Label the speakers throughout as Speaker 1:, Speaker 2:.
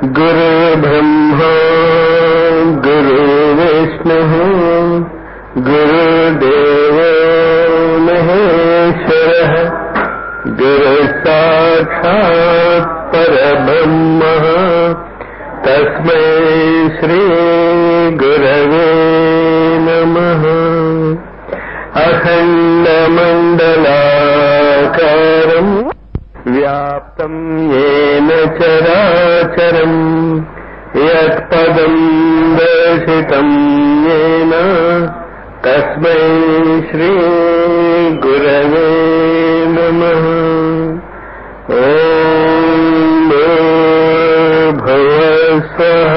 Speaker 1: गुरुर्ब्रह्मा गुरुर्विष्णुः गुरुदेवो महेश्वरः गुरुसाक्षात् परब्रह्मः तस्मै श्रीगुरवे नमः अखण्डमण्डलाकारम् व्याप्तम् येन चराचरम् यत्पदम् दर्शितम् येन तस्मै श्रीगुरवे नमः ॐ भुवस्वः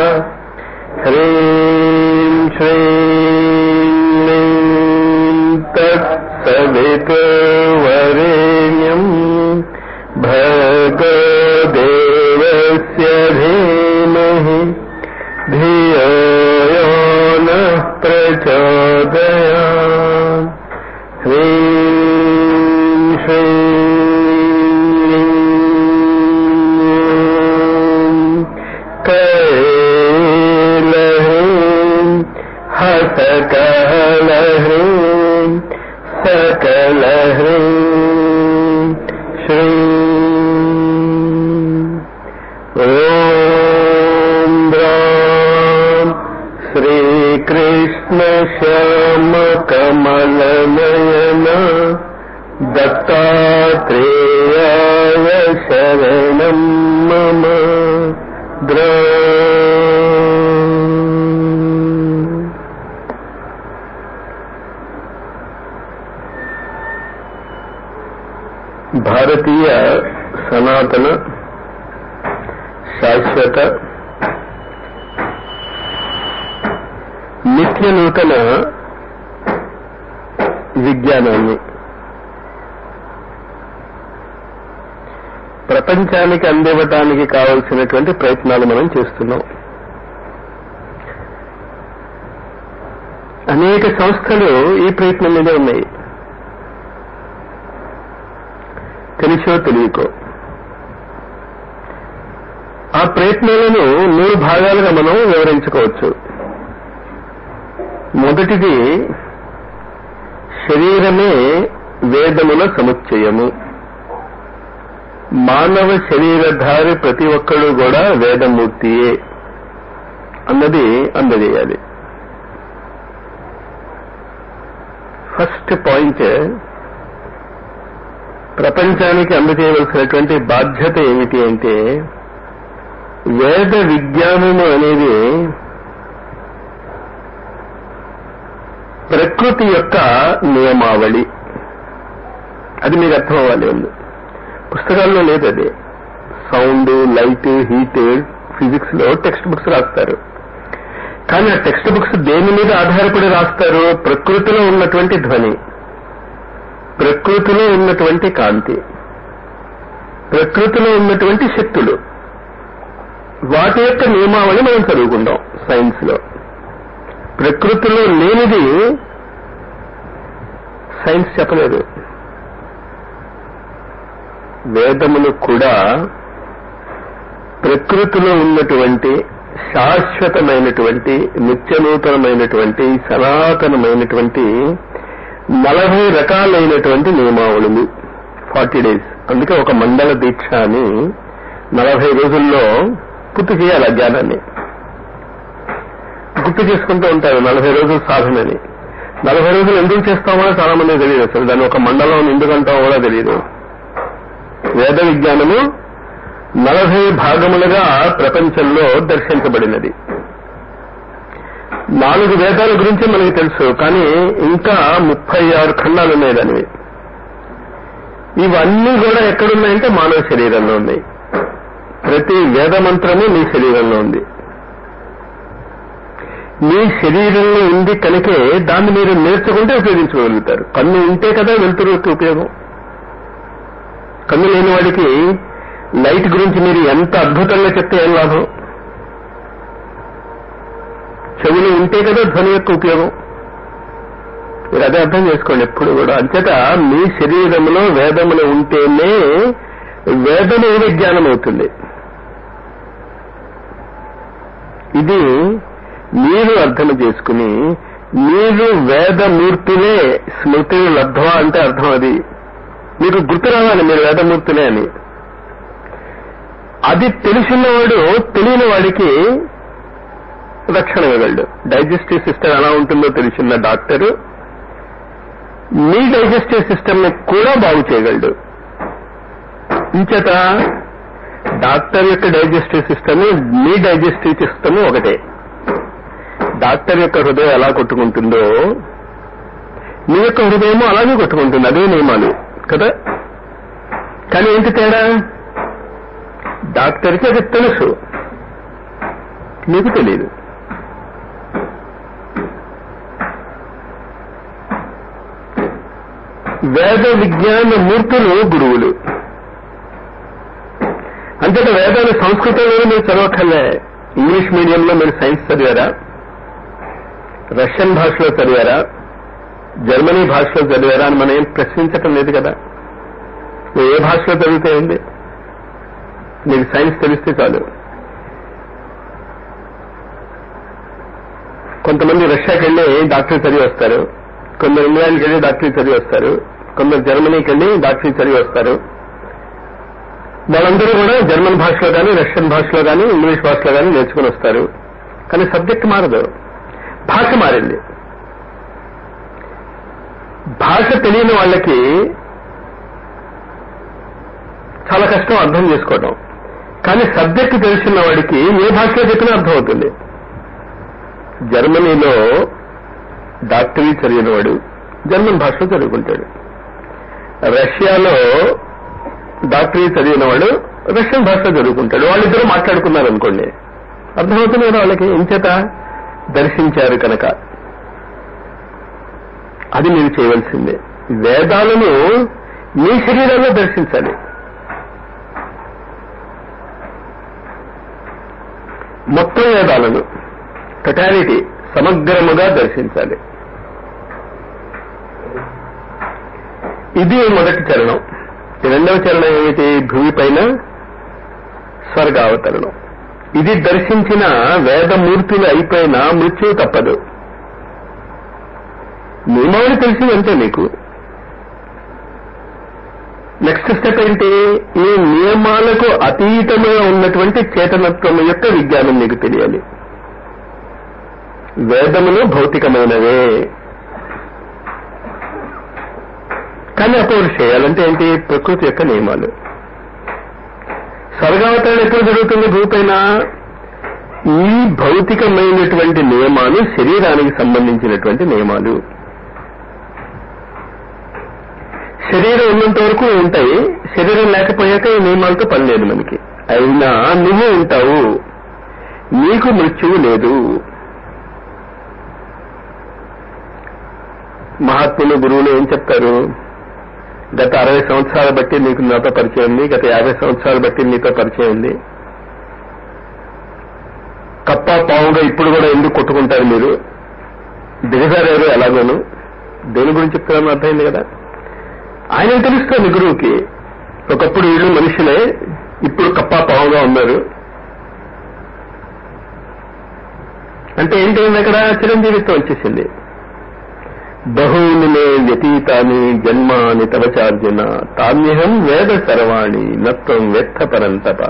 Speaker 1: ह्रीं श्रीं लीं तत्सवितुर्वरेण्यम् भगदेवस्य धीमहि धियो यो नः प्रचोदयात् ह्रीं श्रीं कैलह्रीं हसकलह्रीं सकलह्रीं श्रीं ॐ द्रां श्रीकृष्णश्यामकमलनयन दत्तात्रेयाय शरणं मम द्रा భారతీయ సనాతన శాశ్వత నిత్య నూతన విజ్ఞానాన్ని ప్రపంచానికి అందివ్వటానికి కావలసినటువంటి ప్రయత్నాలు మనం చేస్తున్నాం అనేక సంస్థలు ఈ ప్రయత్నం మీద ఉన్నాయి తెలిసో తెలియకో ఆ ప్రయత్నాలను మూడు భాగాలుగా మనం వివరించుకోవచ్చు మొదటిది శరీరమే వేదముల సముచ్చయము మానవ శరీరధారి ప్రతి ఒక్కడు కూడా వేదమూర్తియే అన్నది అందజేయాలి ఫస్ట్ పాయింట్ ప్రపంచానికి అందజేయవలసినటువంటి బాధ్యత ఏమిటి అంటే వేద విజ్ఞానము అనేది ప్రకృతి యొక్క నియమావళి అది మీకు అర్థం అవ్వాలి ఉంది పుస్తకాల్లో లేదు అది సౌండ్ లైట్ హీట్ ఫిజిక్స్ లో టెక్స్ట్ బుక్స్ రాస్తారు కానీ ఆ టెక్స్ట్ బుక్స్ దేని మీద ఆధారపడి రాస్తారు ప్రకృతిలో ఉన్నటువంటి ధ్వని ప్రకృతిలో ఉన్నటువంటి కాంతి ప్రకృతిలో ఉన్నటువంటి శక్తులు వాటి యొక్క నియమావళి మనం చదువుకుంటాం సైన్స్ లో ప్రకృతిలో లేనిది సైన్స్ చెప్పలేదు వేదములు కూడా ప్రకృతిలో ఉన్నటువంటి శాశ్వతమైనటువంటి నిత్యనూతనమైనటువంటి సనాతనమైనటువంటి నలభై రకాలైనటువంటి నియమావళులు ఫార్టీ డేస్ అందుకే ఒక మండల దీక్ష అని నలభై రోజుల్లో పూర్తి చేయాలి ఆ జ్ఞానాన్ని గుర్తు చేసుకుంటూ ఉంటారు నలభై రోజుల సాధనని నలభై రోజులు ఎందుకు చేస్తామో చాలా మంది తెలియదు అసలు దాన్ని ఒక మండలం ఎందుకు అంటామో కూడా తెలియదు వేద విజ్ఞానము నలభై భాగములుగా ప్రపంచంలో దర్శించబడినది నాలుగు వేదాల గురించి మనకి తెలుసు కానీ ఇంకా ముప్పై ఆరు ఖండాలు ఉన్నాయి దానివి ఇవన్నీ కూడా ఎక్కడున్నాయంటే మానవ శరీరంలో ఉన్నాయి ప్రతి వేద మంత్రము మీ శరీరంలో ఉంది మీ శరీరంలో ఉంది కనుకే దాన్ని మీరు నేర్చుకుంటే ఉపయోగించుకోగలుగుతారు కన్ను ఉంటే కదా వెలుతురుకి ఉపయోగం కన్ను లేని వాడికి లైట్ గురించి మీరు ఎంత అద్భుతంగా చెప్తే ఏం లాభం చెవులు ఉంటే కదా ధ్వని యొక్క ఉపయోగం మీరు అదే అర్థం చేసుకోండి ఎప్పుడు కూడా అంచేత మీ శరీరంలో వేదములు ఉంటేనే వేదము విజ్ఞానం అవుతుంది ఇది మీరు అర్థం చేసుకుని మీరు వేదమూర్తులే స్మృతి లబ్ధ అంటే అర్థం అది మీకు గుర్తు రావాలి మీరు వేదమూర్తులే అని అది తెలిసినవాడు తెలియని వాడికి రక్షణ ఇవ్వగలడు డైజెస్టివ్ సిస్టమ్ ఎలా ఉంటుందో తెలిసిన డాక్టరు మీ డైజెస్టివ్ సిస్టమ్ ని కూడా బాగు చేయగలడు ఇంచేత డాక్టర్ యొక్క డైజెస్టివ్ సిస్టమ్ మీ డైజెస్టివ్ సిస్టమ్ ఒకటే డాక్టర్ యొక్క హృదయం ఎలా కొట్టుకుంటుందో మీ యొక్క హృదయము అలాగే కొట్టుకుంటుంది అదే నియమాలు కదా కానీ ఏంటి తేడా డాక్టర్కి అది తెలుసు మీకు తెలియదు వేద విజ్ఞాన మూర్తులు గురువులు అంతేత వేదాలు సంస్కృతంలో మీరు చదవక్కర్లే ఇంగ్లీష్ మీడియంలో మీరు సైన్స్ చదివారా రష్యన్ భాషలో చదివారా జర్మనీ భాషలో చదివారా అని మనం ఏం ప్రశ్నించటం లేదు కదా నువ్వు ఏ భాషలో చదివితే ఉంది నీకు సైన్స్ తెలిస్తే చాలు కొంతమంది రష్యాకి వెళ్ళి డాక్టరీ చదివి వస్తారు కొందరు ఇంగ్లాండ్కి వెళ్ళి డాక్టరీ చదివి వస్తారు కొందరు జర్మనీకి వెళ్ళి డాక్టరీ చదివి వస్తారు వాళ్ళందరూ కూడా జర్మన్ భాషలో కానీ రష్యన్ భాషలో కానీ ఇంగ్లీష్ భాషలో కానీ నేర్చుకుని వస్తారు కానీ సబ్జెక్ట్ మారదు భాష మారింది భాష తెలియని వాళ్ళకి చాలా కష్టం అర్థం చేసుకోవడం కానీ సబ్జెక్ట్ తెలిసిన వాడికి ఏ భాషలో చెప్పినా అర్థం అవుతుంది జర్మనీలో డాక్టరీ చదివినవాడు జర్మన్ భాషలో చదువుకుంటాడు రష్యాలో డాక్టరీ చదివినవాడు రష్యన్ భాషలో చదువుకుంటాడు వాళ్ళిద్దరూ మాట్లాడుకున్నారు అనుకోండి అర్థమవుతుంది కదా వాళ్ళకి ఎంచేత దర్శించారు కనుక అది మీరు చేయవలసిందే వేదాలను మీ శరీరంలో దర్శించాలి మొత్తం వేదాలను టొటాలిటీ సమగ్రముగా దర్శించాలి ఇది మొదటి చరణం రెండవ చరణం ఏమిటి భూమి పైన స్వర్గావతరణం ఇది దర్శించిన వేదమూర్తులు అయిపోయిన మృత్యువు తప్పదు నియమావళి తెలిసిందంటే మీకు నెక్స్ట్ స్టెప్ ఏంటి ఈ నియమాలకు అతీతముగా ఉన్నటువంటి చేతనత్వం యొక్క విజ్ఞానం మీకు తెలియాలి వేదములు భౌతికమైనవే కానీ అపౌరుషేయాలంటే ఏంటి ప్రకృతి యొక్క నియమాలు స్వర్గావతరణ ఎప్పుడు జరుగుతుంది భూపైన ఈ భౌతికమైనటువంటి నియమాలు శరీరానికి సంబంధించినటువంటి నియమాలు శరీరం ఉన్నంత వరకు ఉంటాయి శరీరం లేకపోయాక ఈ నియమాలతో పని లేదు మనకి అయినా నువ్వు ఉంటావు నీకు మృత్యువు లేదు మహాత్ములు గురువులు ఏం చెప్తారు గత అరవై సంవత్సరాల బట్టి నీకు నాతో పరిచయం ఉంది గత యాభై సంవత్సరాల బట్టి నీతో పరిచయం ఉంది కప్ప పావుగా ఇప్పుడు కూడా ఎందుకు కొట్టుకుంటారు మీరు దిగజారారు ఎలాగోను దేని గురించి చెప్తారని అర్థమైంది కదా ఆయన తెలుస్తుంది గురువుకి ఒకప్పుడు వీళ్ళు మనుషులే ఇప్పుడు కప్ప పావుగా ఉన్నారు అంటే ఏంటైంది అక్కడ చిరంజీవిత్వం వచ్చేసింది బహూని మే వ్యతీతాని జన్మాని తవచార్జున తామ్యహం వేద సర్వాణి నత్వం వ్యర్థ పరంతప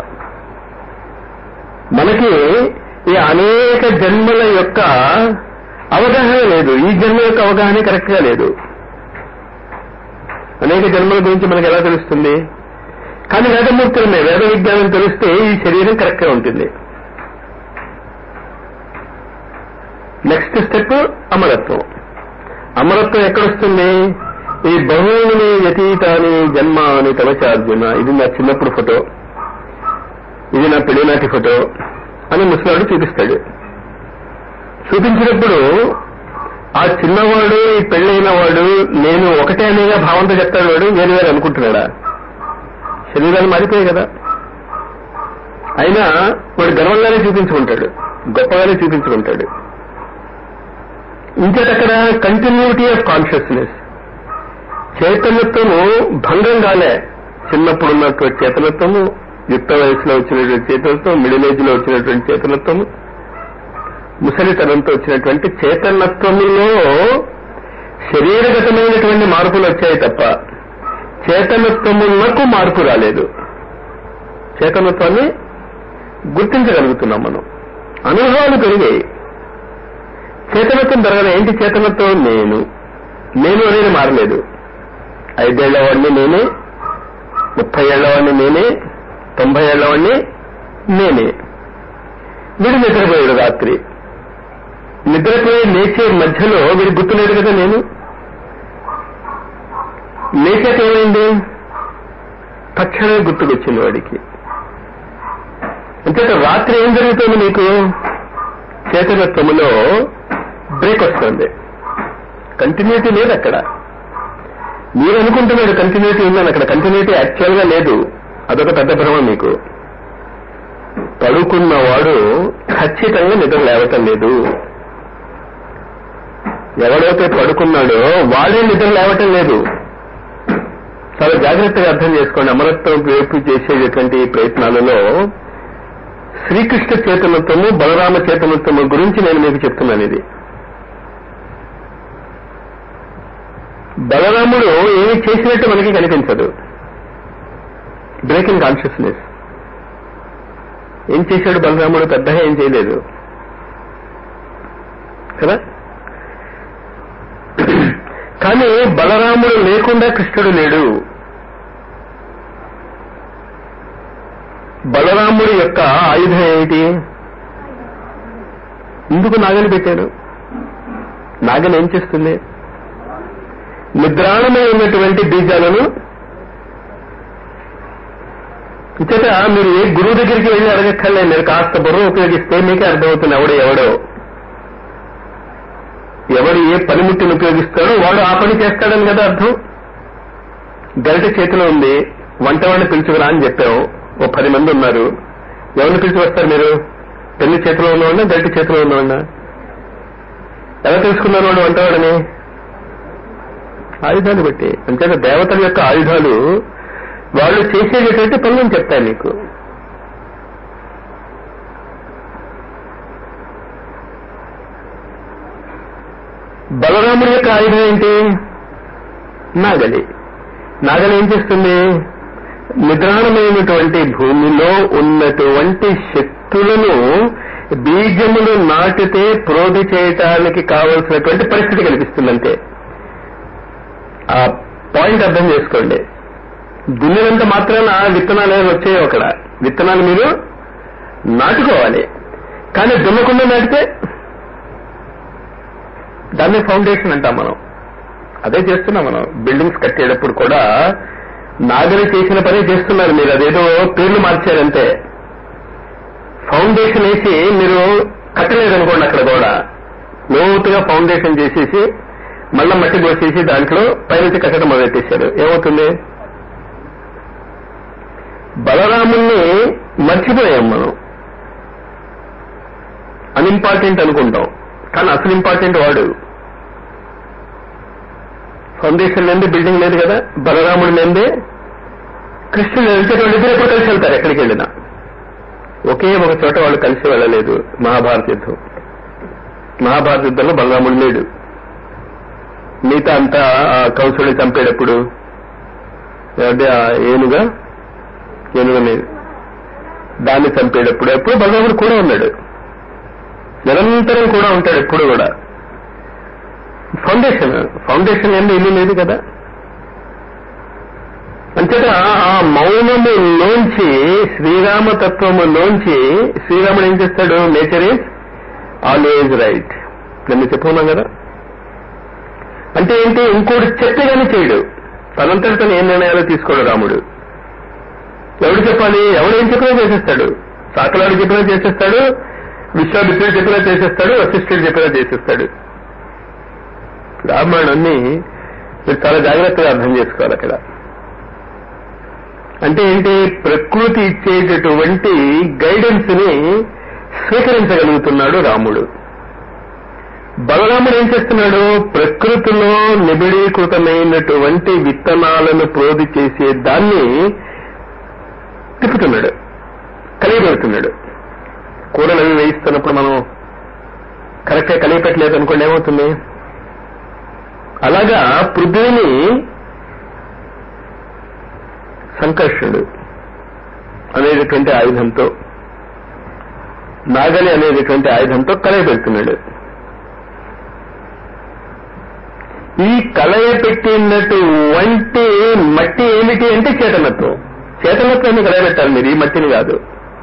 Speaker 1: మనకి ఈ అనేక జన్మల యొక్క అవగాహన లేదు ఈ జన్మ యొక్క అవగాహన కరెక్ట్ గా లేదు అనేక జన్మల గురించి మనకు ఎలా తెలుస్తుంది కానీ వేదమూర్తులమే వేద విజ్ఞానం తెలిస్తే ఈ శరీరం కరెక్ట్ గా ఉంటుంది నెక్స్ట్ స్టెప్ అమరత్వం అమరత్వం ఎక్కడొస్తుంది ఈ బహువుని వ్యతీతాని జన్మ అని తలచార్జున ఇది నా చిన్నప్పుడు ఫోటో ఇది నా పెళ్లినాటి ఫోటో అని ముసలాడు చూపిస్తాడు చూపించినప్పుడు ఆ చిన్నవాడు ఈ పెళ్ళైన వాడు నేను ఒకటే అనేగా భావంతో చెప్తాడు వాడు వేరు వేరు అనుకుంటున్నాడా శరీరాలు మారిపోయాయి కదా అయినా వాడు గర్వంగానే చూపించుకుంటాడు గొప్పగానే చూపించుకుంటాడు ఇంకేటక్కడ కంటిన్యూటీ ఆఫ్ కాన్షియస్నెస్ చైతన్యత్వము భంగం కాలే చిన్నప్పుడు ఉన్నటువంటి చేతనత్వము యుక్త వయసులో వచ్చినటువంటి చేతనత్వం మిడిల్ ఏజ్ లో వచ్చినటువంటి చేతనత్వము ముసలితనంతో వచ్చినటువంటి చేతనత్వములో శరీరగతమైనటువంటి మార్పులు వచ్చాయి తప్ప చేతనత్వములకు మార్పు రాలేదు చేతనత్వాన్ని గుర్తించగలుగుతున్నాం మనం అనుభవాలు పెరిగాయి చేతనత్వం పెరగదు ఏంటి చేతనత్వం నేను నేను అనేది మారలేదు ఐదేళ్ల వాడిని నేనే ముప్పై ఏళ్ల వాడిని నేనే తొంభై ఏళ్ల వాడిని నేనే వీడు నిద్రపోయాడు రాత్రి నిద్రపోయే లేచే మధ్యలో వీడు గుర్తులేడు కదా నేను లేచాక ఏమైంది తక్షణమే గుర్తుకొచ్చింది వాడికి అంతేత రాత్రి ఏం జరుగుతుంది నీకు చేతనత్వములో బ్రేక్ వస్తుంది కంటిన్యూటీ లేదు అక్కడ మీరు అనుకుంటున్నాడు కంటిన్యూటీ ఉందని అక్కడ కంటిన్యూటీ యాక్చువల్ గా లేదు అదొక పెద్ద భ్రమ మీకు పడుకున్నవాడు ఖచ్చితంగా నిద్ర లేవటం లేదు ఎవడైతే పడుకున్నాడో వాడే నిద్ర లేవటం లేదు చాలా జాగ్రత్తగా అర్థం చేసుకోండి అమరత్వం వైపు చేసేటటువంటి ప్రయత్నాలలో శ్రీకృష్ణ చేతనత్వము బలరామ చేతనత్వము గురించి నేను మీకు చెప్తున్నాను ఇది బలరాముడు ఏమి చేసినట్టు మనకి కనిపించదు బ్రేకింగ్ కాన్షియస్నెస్ ఏం చేశాడు బలరాముడు పెద్దగా ఏం చేయలేదు కదా కానీ బలరాముడు లేకుండా కృష్ణుడు లేడు బలరాముడి యొక్క ఆయుధం ఏమిటి ఎందుకు నాగలి పెట్టాడు నాగలి ఏం చేస్తుంది నిద్రాణమై ఉన్నటువంటి బీజాలను ఇచ్చట మీరు ఏ గురువు దగ్గరికి వెళ్ళి అడగక్కర్లేదు మీరు కాస్త బుర్ర ఉపయోగిస్తే మీకే అర్థమవుతుంది ఎవడు ఎవడో ఎవడు ఏ పనిముట్టిని ఉపయోగిస్తాడో వాడు ఆ పని చేస్తాడని కదా అర్థం గరిట చేతిలో ఉంది వంటవాడిని పిలుచుకురా అని చెప్పాము ఓ పది మంది ఉన్నారు ఎవరిని పిలిచి వస్తారు మీరు పెళ్లి చేతిలో ఉన్నవాడినా గరిట చేతిలో ఉన్నవాడినా ఎలా తెలుసుకున్నారు వాడు వంటవాడని ఆయుధాలు బట్టి అంతేగా దేవతల యొక్క ఆయుధాలు వాళ్ళు చేసేటటువంటి పనులను చెప్తాయి నీకు బలరాముడి యొక్క ఆయుధం ఏంటి నాగలి నాగలి ఏం చేస్తుంది నిద్రాణమైనటువంటి భూమిలో ఉన్నటువంటి శక్తులను బీజములు నాటితే ప్రోధి చేయటానికి కావలసినటువంటి పరిస్థితి కల్పిస్తుందంటే ఆ పాయింట్ అర్థం చేసుకోండి దున్నినంత మాత్రాన విత్తనాలు ఏమి వచ్చాయో అక్కడ విత్తనాలు మీరు నాటుకోవాలి కానీ దున్నకుండా నాటితే దాన్ని ఫౌండేషన్ అంటాం మనం అదే చేస్తున్నాం మనం బిల్డింగ్స్ కట్టేటప్పుడు కూడా నాగరి చేసిన పని చేస్తున్నారు మీరు అదేదో పేర్లు మార్చారంటే ఫౌండేషన్ వేసి మీరు కట్టలేదనుకోండి అక్కడ కూడా లోతుగా ఫౌండేషన్ చేసేసి మళ్ళా మట్టి పోసేసి దాంట్లో పైనుంచి కట్టడం మొదలెట్టేశారు ఏమవుతుంది బలరాముణ్ణి మర్చిపోయాం మనం అన్ఇంపార్టెంట్ అనుకుంటాం కానీ అసలు ఇంపార్టెంట్ వాడు ఫౌండేషన్ లేదే బిల్డింగ్ లేదు కదా బలరాముడు లేదే కృష్ణుడు వెళ్తే వాళ్ళిద్దరు ఎప్పుడు కలిసి వెళ్తారు ఎక్కడికి వెళ్ళినా ఒకే ఒక చోట వాళ్ళు కలిసి వెళ్ళలేదు మహాభారత యుద్ధం మహాభారత యుద్ధంలో బలరాముడు లేడు మిగతా అంతా ఆ కంసుడిని చంపేటప్పుడు అంటే ఆ ఏనుగా ఏనుగని దాన్ని చంపేటప్పుడు ఎప్పుడు బలరాముడు కూడా ఉన్నాడు నిరంతరం కూడా ఉంటాడు ఎప్పుడు కూడా ఫౌండేషన్ ఫౌండేషన్ ఏంది ఇల్లు లేదు కదా అంతేత ఆ మౌనములోంచి శ్రీరామతత్వములోంచి శ్రీరాముడు ఏం చేస్తాడు నేచర్ ఈజ్ ఆల్వేజ్ రైట్ నేను చెప్పుకున్నాం కదా అంటే ఏంటి ఇంకోటి చెప్తే కానీ చేయడు తనంతటి తను ఏం నిర్ణయాలు తీసుకోడు రాముడు ఎవడు చెప్పాలి ఎవడు ఏం చెప్పినా చేసేస్తాడు సాకలాడు చెప్పినా చేసేస్తాడు విశ్వామిత్రుడు చెప్పినా చేసేస్తాడు వశిష్ఠుడు చెప్పినా చేసేస్తాడు రామాయణాన్ని మీరు చాలా జాగ్రత్తగా అర్థం చేసుకోవాలి అక్కడ అంటే ఏంటి ప్రకృతి ఇచ్చేటటువంటి గైడెన్స్ ని స్వీకరించగలుగుతున్నాడు రాముడు బలరాముడు ఏం చేస్తున్నాడు ప్రకృతిలో నిబిడీకృతమైనటువంటి విత్తనాలను ప్రోధి చేసే దాన్ని తిప్పుతున్నాడు కలిగిపెడుతున్నాడు కూరలు అవి వేయిస్తున్నప్పుడు మనం కరెక్ట్గా కలిగిపెట్టలేదు అనుకోండి ఏమవుతుంది అలాగా పృథ్వీని సంకర్షణుడు అనేటటువంటి ఆయుధంతో నాగలి అనేటటువంటి ఆయుధంతో కలయపెడుతున్నాడు ఈ కలయపెట్టినట్టు వంటి మట్టి ఏమిటి అంటే చేతనత్వం చేతనత్వాన్ని కలయబెట్టాలి మీరు ఈ మట్టిని కాదు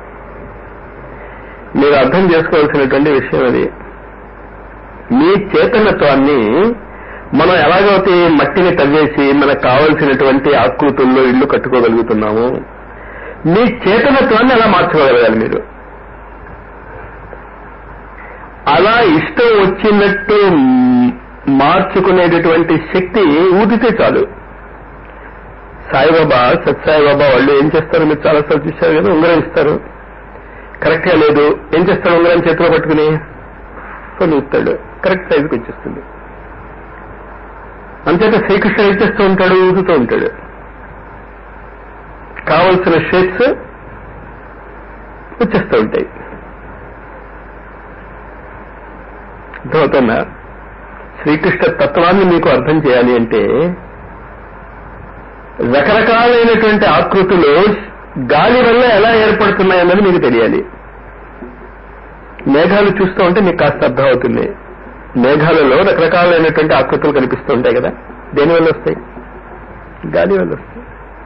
Speaker 1: మీరు అర్థం చేసుకోవాల్సినటువంటి విషయం అది మీ చేతనత్వాన్ని మనం ఎలాగైతే మట్టిని తవ్వేసి మనకు కావలసినటువంటి ఆకృతుల్లో ఇల్లు కట్టుకోగలుగుతున్నాము మీ చేతనత్వాన్ని ఎలా మార్చుకోగలగాలి మీరు అలా ఇష్టం వచ్చినట్టు మార్చుకునేటటువంటి శక్తి ఊదితే చాలు సాయిబాబా సత్సాయిబాబా వాళ్ళు ఏం చేస్తారు మీరు చాలా సార్లు చూశారు కదా ఉంగరం ఇస్తారు కరెక్ట్ గా లేదు ఏం చేస్తాడు ఉంగరం చేతిలో పట్టుకుని కొన్ని ఊపుతాడు కరెక్ట్ సైజుకి వచ్చేస్తుంది అంతేత శ్రీకృష్ణుడు ఏం చేస్తూ ఉంటాడు ఊదుతూ ఉంటాడు కావలసిన షేప్స్ వచ్చేస్తూ ఉంటాయి అర్థమవుతున్నా శ్రీకృష్ణ తత్వాన్ని మీకు అర్థం చేయాలి అంటే రకరకాలైనటువంటి ఆకృతులు గాలి వల్ల ఎలా ఏర్పడుతున్నాయన్నది మీకు తెలియాలి మేఘాలు చూస్తూ ఉంటే మీకు కాస్త అర్థం అవుతుంది మేఘాలలో రకరకాలైనటువంటి ఆకృతులు కనిపిస్తూ ఉంటాయి కదా దేని వల్ల వస్తాయి గాలి వల్ల వస్తాయి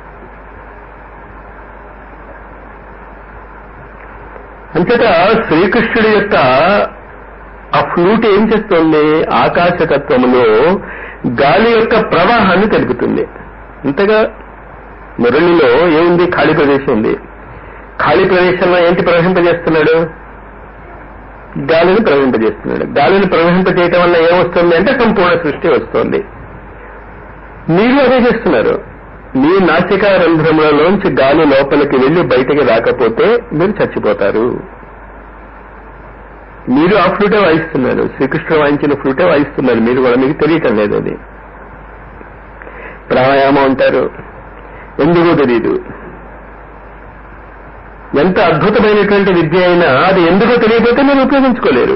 Speaker 1: అంతటా శ్రీకృష్ణుడి యొక్క ఆ ఫ్లూట్ ఏం చేస్తోంది ఆకాశతత్వములో గాలి యొక్క ప్రవాహాన్ని తెలుపుతుంది అంతగా మురళిలో ఏముంది ఖాళీ ప్రదేశం ఉంది ఖాళీ ప్రదేశంలో ఏంటి ప్రవహింపజేస్తున్నాడు గాలిని ప్రవహింపజేస్తున్నాడు గాలిని ప్రవహింపజేయటం వల్ల ఏమొస్తుంది అంటే సంపూర్ణ సృష్టి వస్తుంది మీరు అదే చేస్తున్నారు మీ నాసికా రంధ్రములలోంచి గాలి లోపలికి వెళ్లి బయటికి రాకపోతే మీరు చచ్చిపోతారు మీరు ఆ ఫ్లూటే వాయిస్తున్నారు శ్రీకృష్ణుడు వాయించిన ఫ్లూటే వాయిస్తున్నారు మీరు కూడా మీకు తెలియటం లేదు అది ప్రాణాయామం అంటారు ఎందుకో తెలియదు ఎంత అద్భుతమైనటువంటి విద్య అయినా అది ఎందుకో తెలియకపోతే మీరు ఉపయోగించుకోలేరు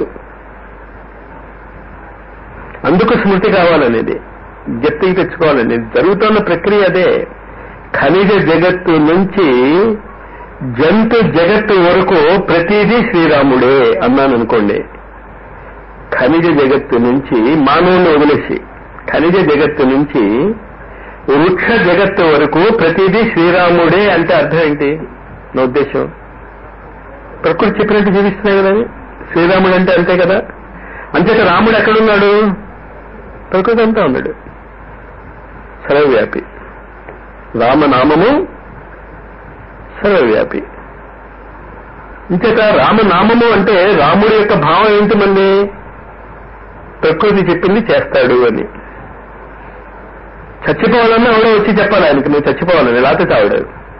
Speaker 1: అందుకు స్మృతి కావాలనేది జప్తికి తెచ్చుకోవాలనేది జరుగుతున్న ప్రక్రియ అదే ఖనిజ జగత్తు నుంచి జంతు జగత్తు వరకు ప్రతిదీ శ్రీరాముడే అన్నాను అనుకోండి ఖనిజ జగత్తు నుంచి మానవుని వదిలేసి ఖనిజ జగత్తు నుంచి వృక్ష జగత్తు వరకు ప్రతిదీ శ్రీరాముడే అంటే అర్థం ఏంటి నా ఉద్దేశం ప్రకృతి చెప్పినట్టు జీవిస్తున్నాయి కదా శ్రీరాముడు అంటే అంతే కదా అంతేత రాముడు ఎక్కడున్నాడు ప్రకృతి అంతా ఉన్నాడు సర్వవ్యాపి రామనామము సర్వవ్యాపి ఇంచేత రామనామము అంటే రాముడి యొక్క భావం ఏంటి మళ్ళీ ప్రకృతి చెప్పింది చేస్తాడు అని చచ్చిపోవాలన్నా ఎవడో వచ్చి చెప్పాలి ఆయనకి నువ్వు చచ్చిపోవాలని లేకపోతే చావడు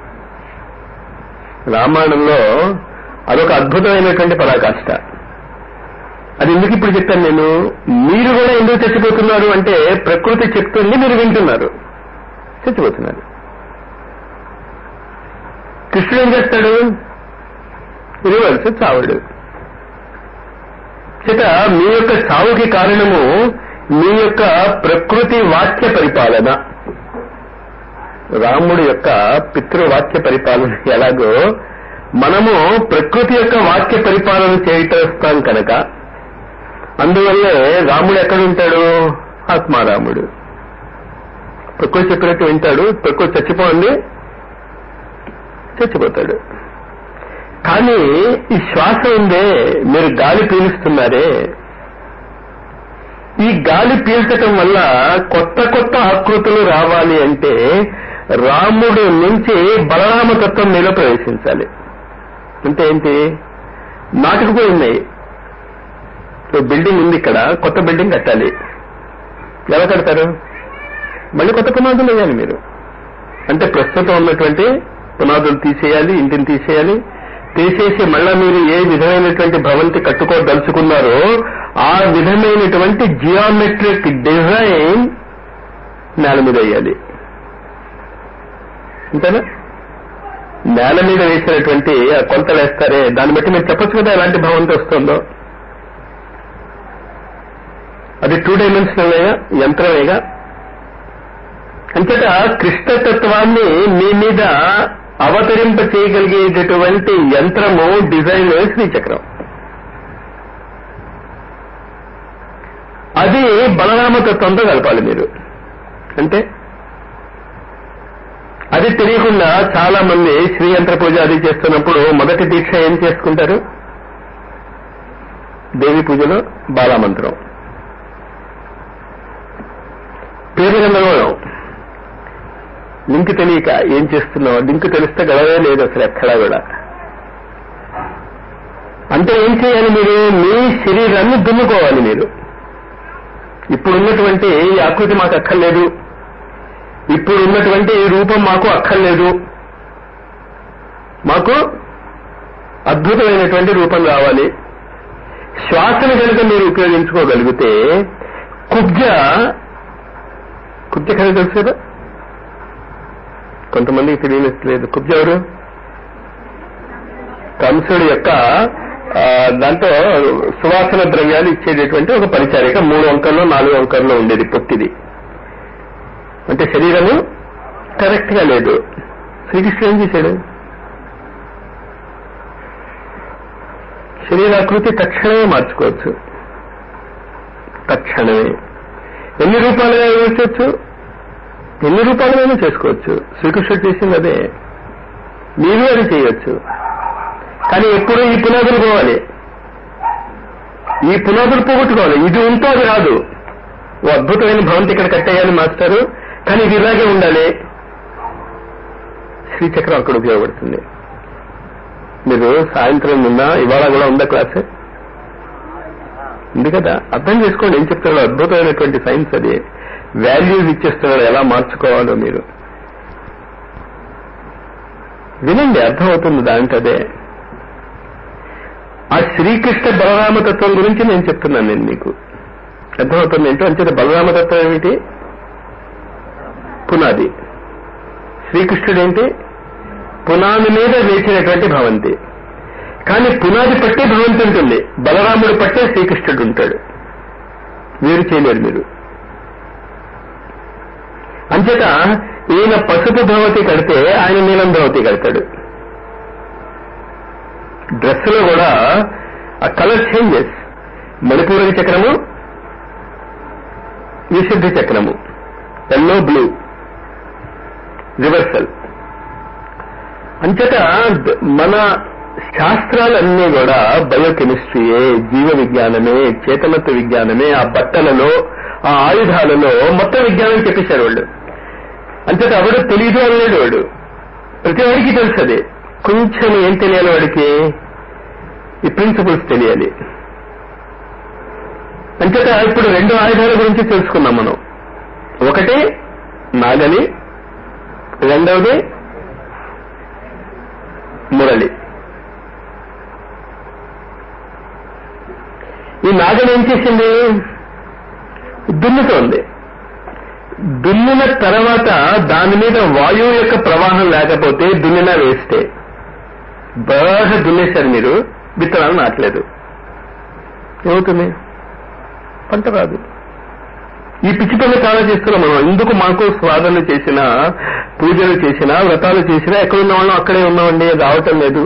Speaker 1: రామాయణంలో అదొక అద్భుతమైనటువంటి పరాకాష్ట అది ఎందుకు ఇప్పుడు చెప్పాను నేను మీరు కూడా ఎందుకు చచ్చిపోతున్నారు అంటే ప్రకృతి చెప్తుంది మీరు వింటున్నారు చచ్చిపోతున్నారు కృష్ణుడు ఏం చేస్తాడు రివర్స్ చావుడు చేత మీ యొక్క చావుకి కారణము మీ యొక్క ప్రకృతి వాక్య పరిపాలన రాముడి యొక్క పితృవాక్య పరిపాలన ఎలాగో మనము ప్రకృతి యొక్క వాక్య పరిపాలన చేయటం కనుక అందువల్లే రాముడు ఎక్కడుంటాడు ఆత్మారాముడు ప్రకృతి చెప్పినట్టు వింటాడు ప్రకృతి చచ్చిపోండి చచ్చిపోతాడు కానీ ఈ శ్వాస ఉందే మీరు గాలి పీలుస్తున్నారే ఈ గాలి పీల్చటం వల్ల కొత్త కొత్త ఆకృతులు రావాలి అంటే రాముడు నుంచి బలరామతత్వం మీలో ప్రవేశించాలి అంటే ఏంటి నాటుకుపోయి ఉన్నాయి బిల్డింగ్ ఉంది ఇక్కడ కొత్త బిల్డింగ్ కట్టాలి ఎలా కడతారు మళ్ళీ కొత్త పునాదులు వేయాలి మీరు అంటే ప్రస్తుతం ఉన్నటువంటి పునాదులు తీసేయాలి ఇంటిని తీసేయాలి తీసేసి మళ్ళా మీరు ఏ విధమైనటువంటి భవంతి కట్టుకోదలుచుకున్నారో ఆ విధమైనటువంటి జియోమెట్రిక్ డిజైన్ నేల మీద వేయాలి అంతేనా నేల మీద వేసినటువంటి ఆ కొలతలు వేస్తారే దాన్ని బట్టి మీరు చెప్పొచ్చు కదా ఎలాంటి భవంతి వస్తుందో అది టూ డైమెన్షనల్గా యంత్రమేగా అంతటా కృష్ణతత్వాన్ని మీ మీద అవతరింప చేయగలిగేటటువంటి యంత్రము డిజైన్ శ్రీచక్రం అది బలరామతత్వంతో కలపాలి మీరు అంటే అది తెలియకుండా చాలా మంది శ్రీ యంత్ర పూజ అది చేస్తున్నప్పుడు మొదటి దీక్ష ఏం చేసుకుంటారు దేవి పూజలో బాలామంత్రం పేరు గందరగోళం లింక్ తెలియక ఏం చేస్తున్నావు లింక్ తెలిస్తే గడవే లేదు అసలు ఎక్కడా కూడా అంటే ఏం చేయాలి మీరు మీ శరీరాన్ని దున్నుకోవాలి మీరు ఇప్పుడున్నటువంటి ఈ ఆకృతి మాకు అక్కర్లేదు ఇప్పుడు ఉన్నటువంటి ఈ రూపం మాకు అక్కర్లేదు మాకు అద్భుతమైనటువంటి రూపం రావాలి శ్వాసను కనుక మీరు ఉపయోగించుకోగలిగితే కుబ్జ కుబ్జ కనుక తెలుసు కదా కొంతమందికి తెలియలేదు కుబ్జ ఎవరు కంసుడి యొక్క ఆ, దాంట్లో సువాసన ద్రవ్యాలు ఇచ్చేటటువంటి ఒక పరిచారిక మూడు అంకల్లో నాలుగు అంకల్లో ఉండేది పొట్టిది అంటే శరీరము కరెక్ట్ గా లేదు శ్రీకృష్ణుడు ఏం చేశాడు శరీరాకృతి తక్షణమే మార్చుకోవచ్చు తక్షణమే ఎన్ని రూపాలుగా వేసుకోవచ్చు ఎన్ని రూపాలుగానే చేసుకోవచ్చు శ్రీకృష్ణుడు చేసింది అదే మీరు అది చేయొచ్చు కానీ ఎప్పుడూ ఈ పునాదులు పోవాలి ఈ పునాదులు పోగొట్టుకోవాలి ఇది ఉంటే అది రాదు ఓ అద్భుతమైన భవంతి ఇక్కడ కట్టేయాలి మాస్టారు కానీ ఇది ఇలాగే ఉండాలి శ్రీచక్రం అక్కడ ఉపయోగపడుతుంది మీరు సాయంత్రం నిన్న ఇవాళ కూడా ఉందా క్లాస్ ఉంది కదా అర్థం చేసుకోండి ఏం చెప్తారో అద్భుతమైనటువంటి సైన్స్ అది వాల్యూస్ ఇచ్చేస్తున్నాడు ఎలా మార్చుకోవాలో మీరు వినండి అర్థమవుతుంది దాంట్లో అదే ఆ శ్రీకృష్ణ బలరామతత్వం గురించి నేను చెప్తున్నాను నేను మీకు అర్థమవుతుంది ఏంటో అంచేత బలరామతత్వం ఏమిటి పునాది శ్రీకృష్ణుడు ఏంటి పునాది మీద వేసినటువంటి భవంతి కానీ పునాది పట్టే భవంతి ఉంటుంది బలరాముడు పట్టే శ్రీకృష్ణుడు ఉంటాడు వేరు చేయలేరు మీరు అంచేత ఈయన పసుపు భవతి కడితే ఆయన నీలం భవతి కడతాడు డ్రెస్ లో కూడా ఆ కలర్ చేంజెస్ మణిపూరక చక్రము విశుద్ధి చక్రము ఎల్లో బ్లూ రివర్సల్ అంతటా ద- మన శాస్త్రాలన్నీ కూడా బయోకెమిస్ట్రీయే జీవ విజ్ఞానమే చేతనత్వ విజ్ఞానమే ఆ బట్టలలో ఆ ఆయుధాలలో మొత్తం విజ్ఞానం చెప్పేశారు వాళ్ళు అంతటా అవడు తెలియదు అనలేడు వాడు ప్రతి వాడికి తెలుసు అది కొంచెం ఏం తెలియాలి వాడికి ఈ ప్రిన్సిపల్స్ తెలియాలి అంచేత ఇప్పుడు రెండు ఆయుధాల గురించి తెలుసుకున్నాం మనం ఒకటి నాగలి రెండవది మురళి ఈ నాగలి ఏం చేసింది దున్నుతోంది దున్నిన తర్వాత దాని మీద వాయువు యొక్క ప్రవాహం లేకపోతే దున్నినా వేస్తే బాగా దున్నేశారు మీరు విత్తనాలు నాటలేదు ఏమవుతుంది పంట రాదు ఈ పిచ్చి పనులు చాలా చేస్తున్నాం మనం ఎందుకు మాకు స్వాదనలు చేసినా పూజలు చేసినా వ్రతాలు చేసినా ఎక్కడ ఉన్న వాళ్ళం అక్కడే ఉన్నామండి రావటం లేదు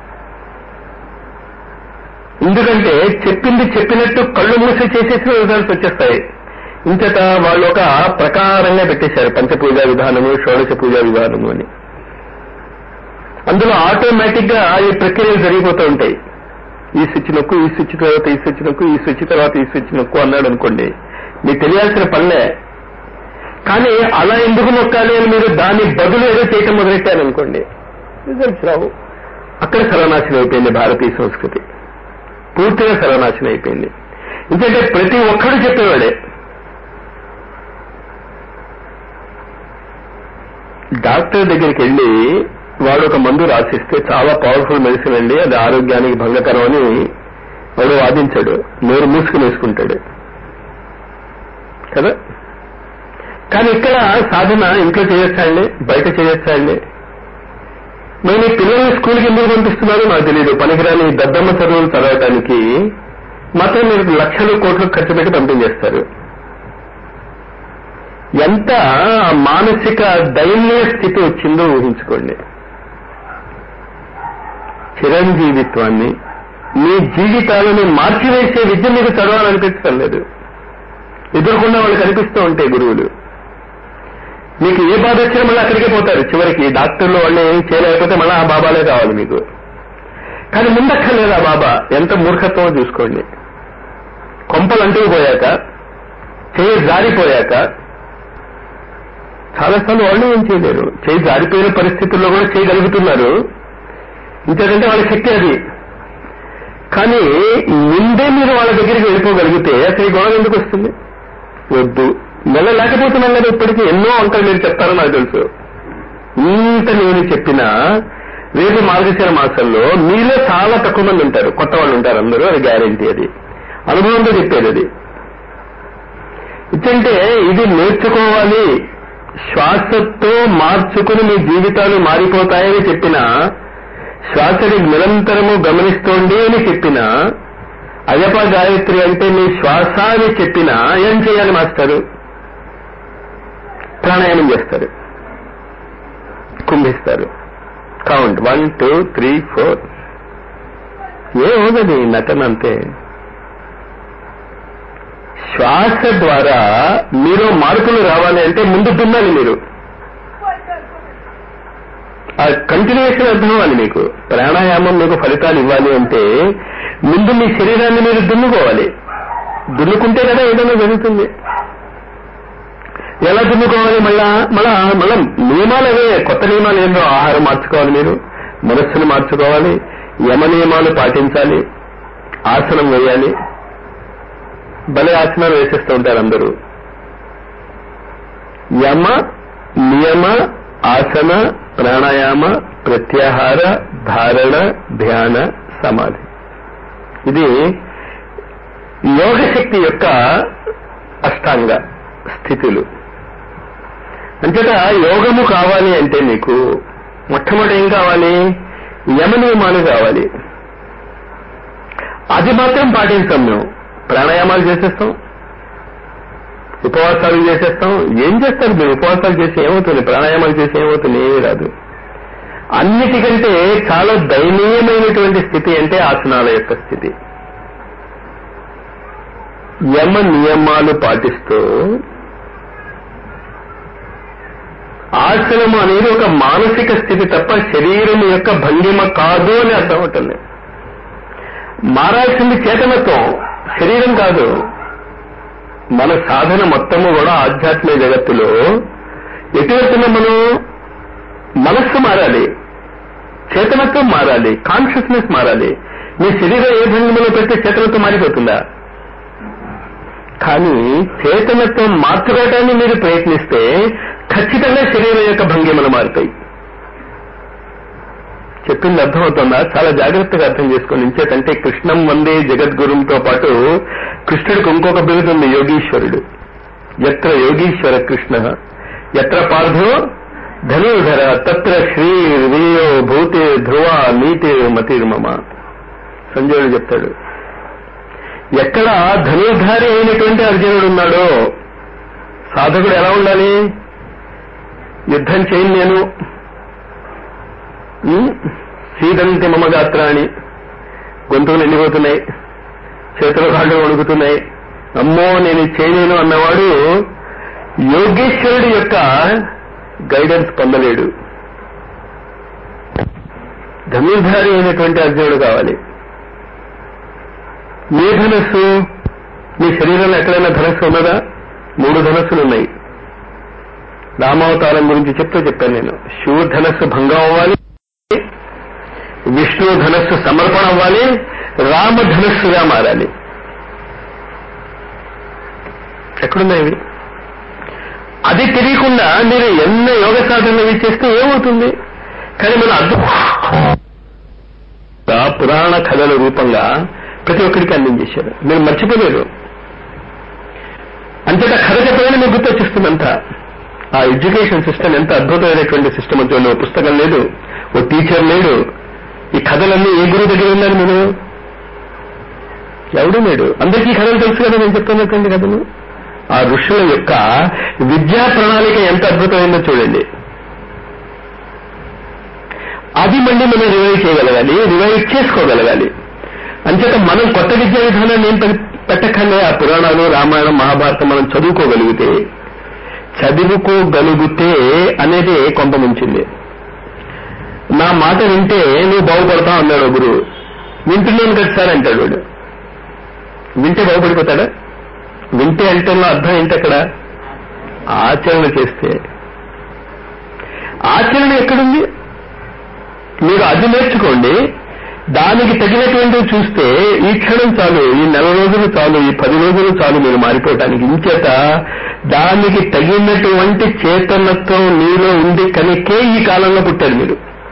Speaker 1: ఎందుకంటే చెప్పింది చెప్పినట్టు కళ్ళు మూసి చేసేసిన రిజల్ట్స్ వచ్చేస్తాయి ఇంతట వాళ్ళు ఒక ప్రకారంగా పెట్టేశారు పంచపూజా విధానము షోడశ పూజా విధానము అని అందులో ఆటోమేటిక్ గా ఈ ప్రక్రియలు జరిగిపోతూ ఉంటాయి ఈ స్విచ్ నొక్కు ఈ స్విచ్ తర్వాత ఈ స్విచ్ నొక్కు ఈ స్విచ్ తర్వాత ఈ స్విచ్ నొక్కు అన్నాడు అనుకోండి మీకు తెలియాల్సిన పనులే కానీ అలా ఎందుకు నొక్కాలి అని మీరు దాని బదులు ఏదో చేయటం మొదలెట్టారనుకోండి రిజల్ట్స్ రావు అక్కడ సర్వనాశనం అయిపోయింది భారతీయ సంస్కృతి పూర్తిగా సర్వనాశనం అయిపోయింది ఎందుకంటే ప్రతి ఒక్కడు చెప్పేవాడే డాక్టర్ దగ్గరికి వెళ్ళి వాడు ఒక మందు రాసిస్తే చాలా పవర్ఫుల్ మెడిసిన్ అండి అది ఆరోగ్యానికి భంగకరం అని వాడు వాదించాడు నోరు మూసుకుని వేసుకుంటాడు కదా కానీ ఇక్కడ సాధన ఇంట్లో చేయొచ్చా అండి బయట చేయొచ్చా అండి నేను ఈ పిల్లల్ని స్కూల్కి ఎందుకు పంపిస్తున్నారో నాకు తెలియదు పనికిరాని దద్దమ్మ చదువులు చదవటానికి మాత్రం మీరు లక్షలు కోట్లు ఖర్చు పెట్టి పంపించేస్తారు ఎంత మానసిక దైన్య స్థితి వచ్చిందో ఊహించుకోండి చిరంజీవిత్వాన్ని మీ జీవితాలను మార్చివేసే విద్య మీకు చదవాలనిపించడం లేదు ఎదుర్కొన్న వాళ్ళు కనిపిస్తూ ఉంటాయి గురువులు మీకు ఏ బాధ వచ్చినా మళ్ళీ అక్కడికే పోతారు చివరికి డాక్టర్లు వాళ్ళు ఏం చేయలేకపోతే మళ్ళీ ఆ బాబాలే కావాలి మీకు కానీ ముందక్కర్లేదు ఆ బాబా ఎంత మూర్ఖత్వమో చూసుకోండి కొంపలు అంటుకుపోయాక చేయి జారిపోయాక చాలాసార్లు వాళ్ళు ఏం చేయలేరు చేయి జారిపోయిన పరిస్థితుల్లో కూడా చేయగలుగుతున్నారు ఇంకేంటంటే వాళ్ళ శక్తి అది కానీ ముందే మీరు వాళ్ళ దగ్గరికి వెళ్ళిపోగలిగితే అసలు ఈ గొడవ ఎందుకు వస్తుంది వద్దు నెల లేకపోతున్నాం కదా ఇప్పటికీ ఎన్నో అంకలు మీరు చెప్తారో నాకు తెలుసు ఇంత నేను చెప్పినా రేపు మార్గశిర మాసంలో మీలో చాలా తక్కువ మంది ఉంటారు కొత్త వాళ్ళు ఉంటారు అందరూ అది గ్యారంటీ అది అనుభవంతో చెప్పేది అది ఇచ్చంటే ఇది నేర్చుకోవాలి శ్వాసతో మార్చుకుని మీ జీవితాలు మారిపోతాయని చెప్పినా శ్వాసని నిరంతరము గమనిస్తోండి అని చెప్పినా అయ్యప్ప గాయత్రి అంటే మీ శ్వాస అని చెప్పినా ఏం చేయాలి మాస్టరు ప్రాణాయామం చేస్తారు కుంభిస్తారు count one two three four ఏమవుతుంది నటన అంతే శ్వాస ద్వారా మీరు మార్పులు రావాలి అంటే ముందు దున్నాలి మీరు ఆ కంటిన్యూషన్ అర్థం అవ్వాలి మీకు ప్రాణాయామం మీకు ఫలితాలు ఇవ్వాలి అంటే ముందు మీ శరీరాన్ని మీరు దున్నుకోవాలి దున్నుకుంటే కదా ఏదైనా జరుగుతుంది ఎలా దున్నుకోవాలి మళ్ళా మళ్ళా మళ్ళా నియమాలు అవే కొత్త నియమాలు ఏంటో ఆహారం మార్చుకోవాలి మీరు మనస్సును మార్చుకోవాలి యమ నియమాలు పాటించాలి ఆసనం వేయాలి భలే ఆసనాలు వేసేస్తూ ఉంటారు అందరూ యమ నియమ ఆసన ప్రాణాయామ ప్రత్యాహార ధారణ ధ్యాన సమాధి ఇది యోగశక్తి యొక్క అష్టాంగ స్థితులు అంతటా యోగము కావాలి అంటే మీకు మొట్టమొదటి ఏం కావాలి యమ నియమాలు కావాలి అది మాత్రం పాటించాం మేము ప్రాణాయామాలు చేసేస్తాం ఉపవాసాలు చేసేస్తాం ఏం చేస్తారు మీరు ఉపవాసాలు చేసి ఏమవుతుంది ప్రాణాయామాలు చేసి ఏమవుతుంది ఏమీ రాదు అన్నిటికంటే చాలా దయనీయమైనటువంటి స్థితి అంటే ఆసనాల యొక్క స్థితి యమ నియమాలు పాటిస్తూ ఆసనము అనేది ఒక మానసిక స్థితి తప్ప శరీరం యొక్క భంగిమ కాదు అని అర్థం అవుతుంది మారాల్సింది చేతనత్వం శరీరం కాదు మన సాధన మొత్తము కూడా ఆధ్యాత్మిక జగత్తులో ఎటువైపున మనం మనస్సు మారాలి చేతనత్వం మారాలి కాన్షియస్నెస్ మారాలి మీ శరీరం ఏ భంగిమలో పెడితే చేతనత్వం మారిపోతుందా కానీ చేతనత్వం మార్చుకోవటాన్ని మీరు ప్రయత్నిస్తే ఖచ్చితంగా శరీరం యొక్క భంగిమలు మారుతాయి చెప్పింది అర్థమవుతుందా చాలా జాగ్రత్తగా అర్థం చేసుకోండి ఇంచేతంటే కృష్ణం వందే జగద్గురుంతో పాటు కృష్ణుడికి ఇంకొక బిరుదు ఉంది యోగీశ్వరుడు ఎత్ర యోగీశ్వర కృష్ణ ఎత్ర పార్థో ధనుధర తత్ర శ్రీ వీయో భూతే ధ్రువ నీతే మతిర్మమ సంజయుడు చెప్తాడు ఎక్కడ ధనుర్ధారి అయినటువంటి అర్జునుడు ఉన్నాడో సాధకుడు ఎలా ఉండాలి యుద్ధం చేయను నేను సీదంతి మమ గాత్రాన్ని గొంతులు ఎండిపోతున్నాయి చేతులు కాళ్ళు వణుకుతున్నాయి అమ్మో నేను చేయలేను అన్నవాడు యోగేశ్వరుడి యొక్క గైడెన్స్ పొందలేడు ధనుర్ధారి అయినటువంటి అర్జునుడు కావాలి ఏ ధనస్సు మీ శరీరంలో ఎక్కడైనా ధనస్సు ఉన్నదా మూడు ధనస్సులు ఉన్నాయి రామావతారం గురించి చెప్తూ చెప్పాను నేను శివ ధనస్సు భంగం అవ్వాలి విష్ణు ధనస్సు సమర్పణ అవ్వాలి రామ ధనస్సుగా మారాలి ఎక్కడున్నాయి ఇవి అది తెలియకుండా మీరు ఎన్న యోగ సాధనలు చేస్తే ఏమవుతుంది కానీ మన అద్భుత పురాణ కథల రూపంగా ప్రతి ఒక్కరికి అందించేశారు మీరు మర్చిపోలేరు అంతటా కథ చెప్పగానే మీకు గుర్తొచ్చేస్తుందంతా ఆ ఎడ్యుకేషన్ సిస్టమ్ ఎంత అద్భుతమైనటువంటి సిస్టమ్ అంటే ఓ పుస్తకం లేదు ఓ టీచర్ లేడు ఈ కథలన్నీ ఏ గురువు దగ్గర ఉన్నారు మీరు ఎవడు లేడు అందరికీ కథలు తెలుసు కదా నేను చెప్తున్నటువంటి కథలు ఆ ఋషుల యొక్క విద్యా ప్రణాళిక ఎంత అద్భుతమైందో చూడండి అది మళ్ళీ మనం రివైవ్ చేయగలగాలి రివైవ్ చేసుకోగలగాలి అంచేత మనం కొత్త విద్యా విధానాన్ని ఏం పె- పెట్టక్కర్లే ఆ పురాణాలు రామాయణం మహాభారతం మనం చదువుకోగలిగితే చదువుకోగలిగితే అనేది కొంత ముంచింది నా మాట వింటే నువ్వు బాగుపడతావు అన్నాడు ఓ గురువు వింటున్నాను కదా సార్ అంటాడు వాడు వింటే బాగుపడిపోతాడా వింటే అంటే అర్థం ఏంటి అక్కడ ఆచరణ చేస్తే ఆచరణ ఎక్కడుంది మీరు అది నేర్చుకోండి దానికి తగినటువంటివి చూస్తే ఈ క్షణం చాలు ఈ నెల రోజులు చాలు ఈ పది రోజులు చాలు మీరు మారిపోవటానికి ఇంచేత దానికి తగినటువంటి చేతనత్వం మీలో ఉంది కనుకే ఈ కాలంలో పుట్టారు మీరు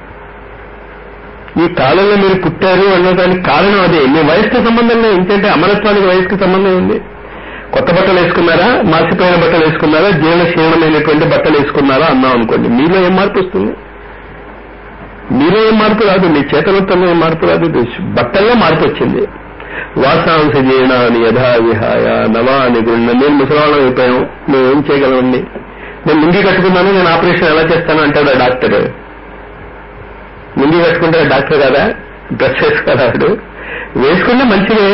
Speaker 1: ఈ కాలంలో మీరు పుట్టారు అన్నదానికి కారణం అదే మీ వయసుతో సంబంధం లేదు ఎందుకంటే అమరత్వానికి వయసుకు సంబంధం ఉంది కొత్త బట్టలు వేసుకున్నారా మాసిపోయిన బట్టలు వేసుకున్నారా జీర్ణశీర్ణమైనటువంటి బట్టలు వేసుకున్నారా అన్నాం అనుకోండి మీలో ఏం మార్పు వస్తుంది మీలో ఏం మార్పు రాదు మీ చేతనత్వంలో ఏం మార్పు రాదు ఇది బట్టల్లో మార్పు వచ్చింది వాసాంశ జీర్ణాన్ని యథా విహాయ నవాని గుండ నేను ముసలాళ్ళం అయిపోయాం మేము ఏం చేయగలమండి నేను ముందు కట్టుకున్నాను నేను ఆపరేషన్ ఎలా చేస్తాను అంటాడు ఆ డాక్టర్ ముందు కట్టుకుంటే డాక్టర్ కదా డ్రెస్ వేసుకోరాడు వేసుకుంటే మంచిదే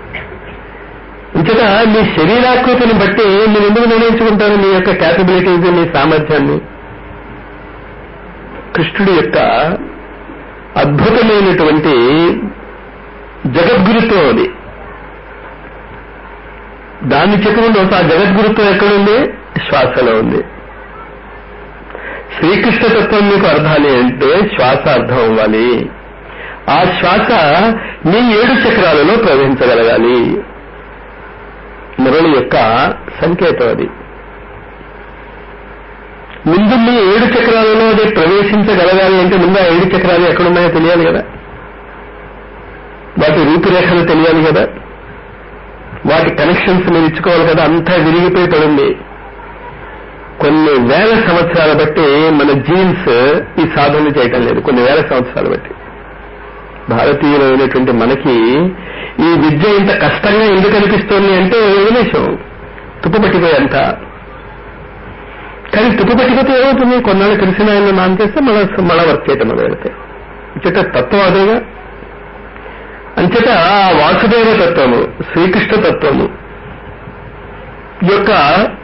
Speaker 1: ఇంతగా మీ శరీరాకృతిని బట్టి మీరు ఎందుకు నిర్ణయించుకుంటారు మీ యొక్క క్యాపబిలిటీస్ మీ సామర్థ్యాన్ని కృష్ణుడి యొక్క అద్భుతమైనటువంటి జగద్గురుత్వం అది దాన్ని చెప్పకుండా ఆ జగద్గురుత్వం ఎక్కడుంది శ్వాసలో ఉంది శ్రీకృష్ణ తత్వం మీకు అర్థాలి అంటే శ్వాస అర్థం అవ్వాలి ఆ శ్వాస మీ ఏడు చక్రాలలో ప్రవహించగలగాలి మురళి యొక్క సంకేతం అది ముందు మీ ఏడు చక్రాలలో అది ప్రవేశించగలగాలి అంటే ముందు ఆ ఏడు చక్రాలు ఎక్కడున్నాయో తెలియాలి కదా వాటి రూపురేఖలు తెలియాలి కదా వాటి కనెక్షన్స్ మీరు ఇచ్చుకోవాలి కదా అంతా విరిగిపోయి పడింది కొన్ని వేల సంవత్సరాల బట్టి మన జీన్స్ ఈ సాధన చేయటం లేదు కొన్ని వేల సంవత్సరాల బట్టి భారతీయులైనటువంటి మనకి ఈ విద్య ఇంత కష్టంగా ఎందుకు అనిపిస్తోంది అంటే వదిలేశాం తుప్పుపట్టిపోయేంత కానీ తుప్పుపట్టిపోతే ఏమవుతుంది కొన్నాళ్ళు తెలిసిన ఆయన నాన్ చేస్తే మళ్ళా మళ్ళా వర్క్ చేయటం మొదలు పెడతాయి అంచేత తత్వం అదేగా అంచేత ఆ వాసుదేవ తత్వము శ్రీకృష్ణ తత్వము యొక్క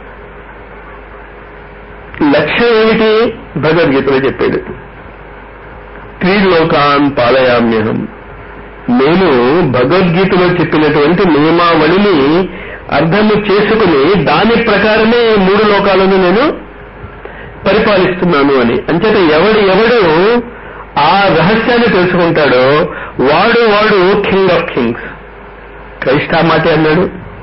Speaker 1: లక్ష్యం ఏమిటి భగవద్గీతలో చెప్పాడు త్రిలోకాన్ పాలయామ్యహం నేను భగవద్గీతలో చెప్పినటువంటి నియమావళిని అర్థము చేసుకుని దాని ప్రకారమే ఈ మూడు లోకాలను నేను పరిపాలిస్తున్నాను అని అంచేత ఎవడు ఎవడు ఆ రహస్యాన్ని తెలుసుకుంటాడో వాడు వాడు కింగ్ ఆఫ్ కింగ్స్ క్రైస్ట్ ఆ మాటే అన్నాడు